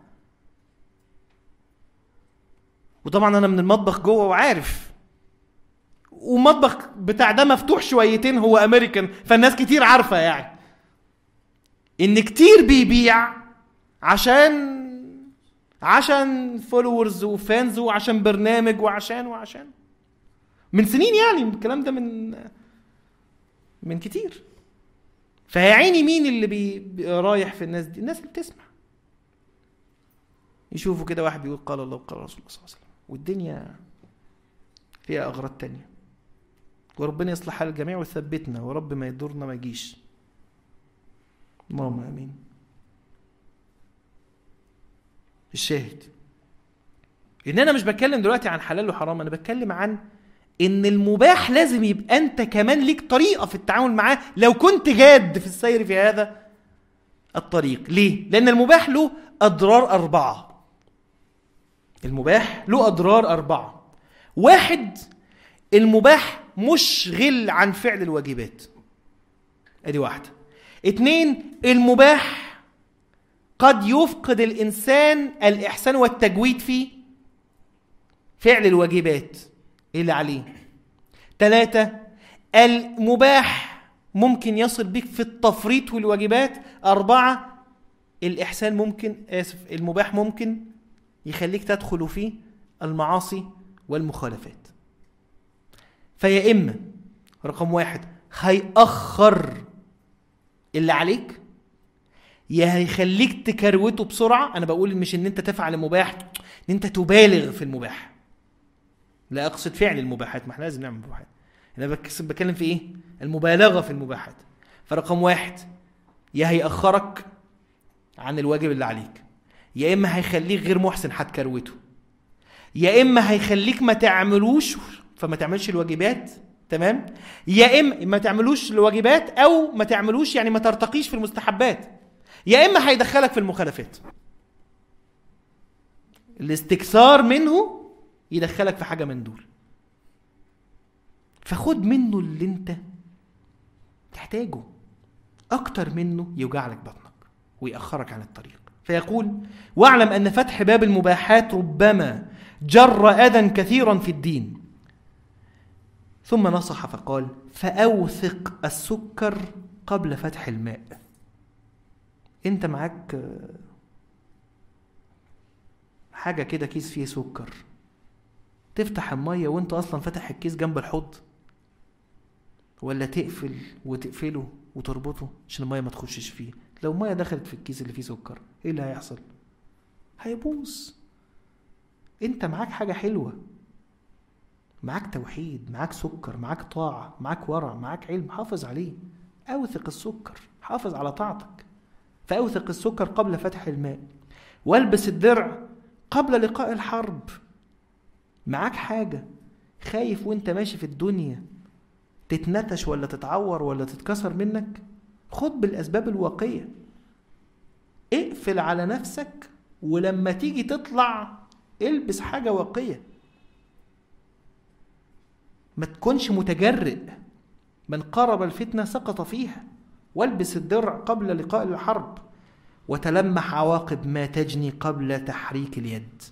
وطبعا انا من المطبخ جوه وعارف ومطبخ بتاع ده مفتوح شويتين هو امريكان فالناس كتير عارفه يعني ان كتير بيبيع عشان عشان فولورز وفانز وعشان برنامج وعشان وعشان من سنين يعني الكلام ده من من كتير فيا عيني مين اللي بي رايح في الناس دي الناس اللي بتسمع يشوفوا كده واحد بيقول قال الله وقال رسول الله صلى الله عليه وسلم والدنيا فيها اغراض تانية وربنا يصلح حال الجميع ويثبتنا ورب ما يضرنا ما يجيش اللهم امين الشاهد ان انا مش بتكلم دلوقتي عن حلال وحرام انا بتكلم عن ان المباح لازم يبقى انت كمان ليك طريقه في التعامل معاه لو كنت جاد في السير في هذا الطريق ليه لان المباح له اضرار اربعه المباح له اضرار اربعه واحد المباح مشغل عن فعل الواجبات ادي واحده اتنين المباح قد يفقد الانسان الاحسان والتجويد في فعل الواجبات اللي عليه ثلاثة المباح ممكن يصل بك في التفريط والواجبات أربعة الإحسان ممكن آسف المباح ممكن يخليك تدخل في المعاصي والمخالفات فيا إما رقم واحد هيأخر اللي عليك يا هيخليك تكروته بسرعة أنا بقول مش إن أنت تفعل المباح إن أنت تبالغ في المباح لا أقصد فعل المباحات ما احنا لازم نعمل مباحات أنا بك- بتكلم في إيه؟ المبالغة في المباحات فرقم واحد يا هيأخرك عن الواجب اللي عليك يا إما هيخليك غير محسن هتكروته يا إما هيخليك ما تعملوش فما تعملش الواجبات تمام يا إما ما تعملوش الواجبات أو ما تعملوش يعني ما ترتقيش في المستحبات يا إما هيدخلك في المخالفات الاستكثار منه يدخلك في حاجة من دول فخد منه اللي انت تحتاجه اكتر منه يوجع لك بطنك ويأخرك عن الطريق فيقول واعلم ان فتح باب المباحات ربما جر اذى كثيرا في الدين ثم نصح فقال فاوثق السكر قبل فتح الماء انت معاك آه، حاجه كده كيس فيه سكر تفتح الميه وانت اصلا فاتح الكيس جنب الحوض ولا تقفل وتقفله وتربطه عشان الميه ما تخشش فيه لو الميه دخلت في الكيس اللي فيه سكر ايه اللي هيحصل هيبوظ انت معاك حاجه حلوه معاك توحيد معاك سكر معاك طاعه معاك ورع معاك علم حافظ عليه اوثق السكر حافظ على طاعتك فاوثق السكر قبل فتح الماء والبس الدرع قبل لقاء الحرب معاك حاجة خايف وانت ماشي في الدنيا تتنتش ولا تتعور ولا تتكسر منك خد بالأسباب الواقية اقفل على نفسك ولما تيجي تطلع البس حاجة واقية ما تكونش متجرئ من قرب الفتنة سقط فيها والبس الدرع قبل لقاء الحرب وتلمح عواقب ما تجني قبل تحريك اليد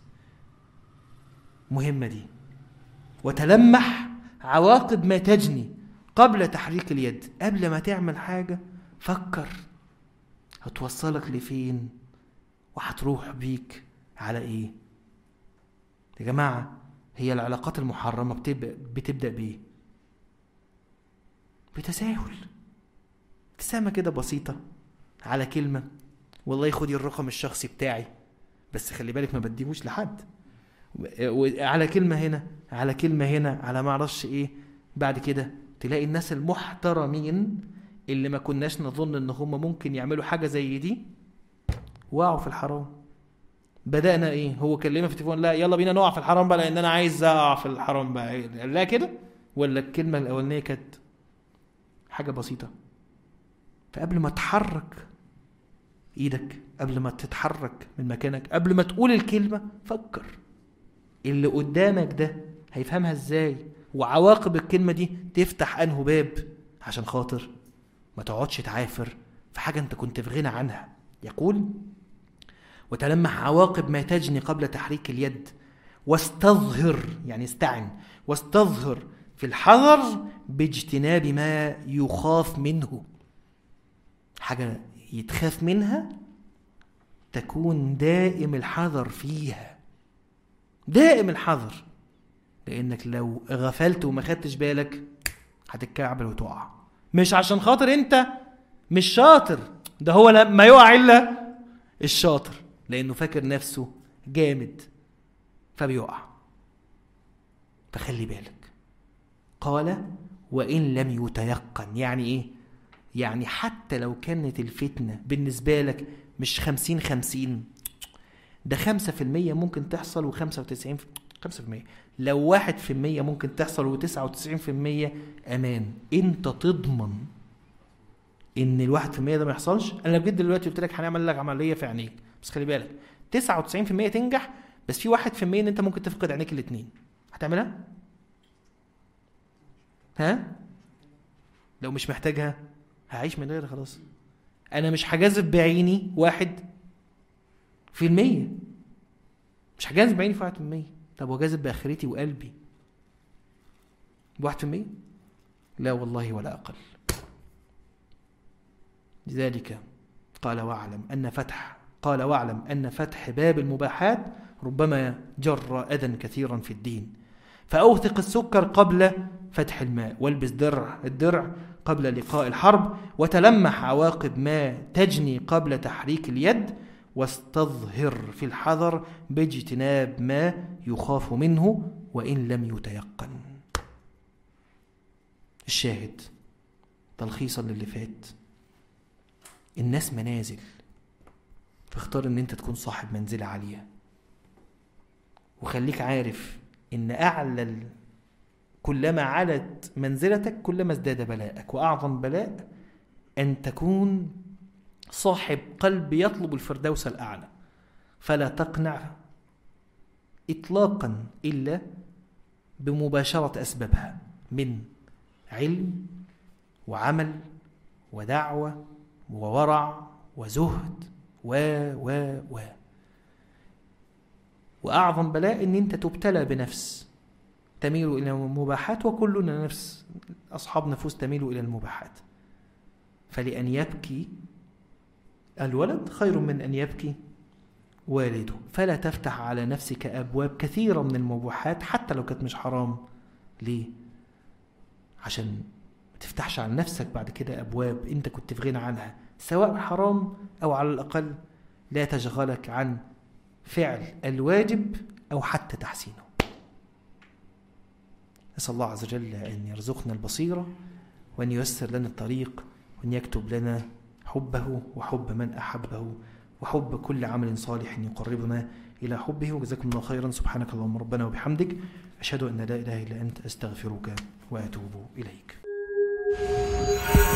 مهمة دي وتلمح عواقب ما تجني قبل تحريك اليد قبل ما تعمل حاجة فكر هتوصلك لفين وهتروح بيك على ايه يا جماعة هي العلاقات المحرمة بتبدأ, بتبدأ بايه بتساهل ابتسامة كده بسيطة على كلمة والله خدي الرقم الشخصي بتاعي بس خلي بالك ما بديهوش لحد على كلمة هنا على كلمة هنا على ما اعرفش ايه بعد كده تلاقي الناس المحترمين اللي ما كناش نظن ان هم ممكن يعملوا حاجة زي دي وقعوا في الحرام بدأنا ايه هو كلمة في التليفون لا يلا بينا نقع في الحرام بقى لان انا عايز اقع في الحرام بقى لا كده ولا الكلمة الاولانية كانت حاجة بسيطة فقبل ما تحرك ايدك قبل ما تتحرك من مكانك قبل ما تقول الكلمة فكر اللي قدامك ده هيفهمها ازاي وعواقب الكلمة دي تفتح انه باب عشان خاطر ما تقعدش تعافر في حاجة انت كنت في غنى عنها يقول وتلمح عواقب ما تجني قبل تحريك اليد واستظهر يعني استعن واستظهر في الحذر باجتناب ما يخاف منه حاجة يتخاف منها تكون دائم الحذر فيها دائم الحذر لانك لو غفلت وما خدتش بالك هتتكعبل وتقع مش عشان خاطر انت مش شاطر ده هو لما يقع الا الشاطر لانه فاكر نفسه جامد فبيقع فخلي بالك قال وإن لم يتيقن يعني إيه؟ يعني حتى لو كانت الفتنة بالنسبة لك مش خمسين خمسين ده خمسة في المية ممكن تحصل وخمسة وتسعين خمسة في المية لو واحد في المية ممكن تحصل وتسعة وتسعين في المية أمان أنت تضمن إن الواحد في المية ده ما يحصلش أنا لو جيت دلوقتي قلت لك هنعمل لك عملية في عينيك بس خلي بالك تسعة وتسعين في المية تنجح بس في واحد في المية إن أنت ممكن تفقد عينيك الاتنين هتعملها؟ ها؟ لو مش محتاجها هعيش من غيرها خلاص انا مش هجازف بعيني واحد في المية مش هجازف بعيني في واحد في المية طب وجازف باخرتي وقلبي بواحد في المية لا والله ولا اقل لذلك قال واعلم ان فتح قال واعلم ان فتح باب المباحات ربما جر اذى كثيرا في الدين فاوثق السكر قبل فتح الماء والبس درع الدرع قبل لقاء الحرب وتلمح عواقب ما تجني قبل تحريك اليد واستظهر في الحذر باجتناب ما يخاف منه وإن لم يتيقن الشاهد تلخيصا للي فات الناس منازل فاختار ان انت تكون صاحب منزلة عالية وخليك عارف ان اعلى كلما علت منزلتك كلما ازداد بلاءك واعظم بلاء ان تكون صاحب قلب يطلب الفردوس الاعلى فلا تقنع اطلاقا الا بمباشره اسبابها من علم وعمل ودعوه وورع وزهد و و و واعظم بلاء ان انت تبتلى بنفس تميل إلى المباحات وكلنا نفس أصحاب نفوس تميل إلى المباحات فلأن يبكي الولد خير من أن يبكي والده فلا تفتح على نفسك أبواب كثيرة من المباحات حتى لو كانت مش حرام ليه؟ عشان ما تفتحش على نفسك بعد كده أبواب أنت كنت في غنى عنها سواء حرام أو على الأقل لا تشغلك عن فعل الواجب أو حتى تحسينه نسأل الله عز وجل أن يرزقنا البصيرة وأن ييسر لنا الطريق وأن يكتب لنا حبه وحب من أحبه وحب كل عمل صالح يقربنا إلى حبه وجزاكم الله خيرا سبحانك اللهم ربنا وبحمدك أشهد أن لا إله إلا أنت أستغفرك وأتوب إليك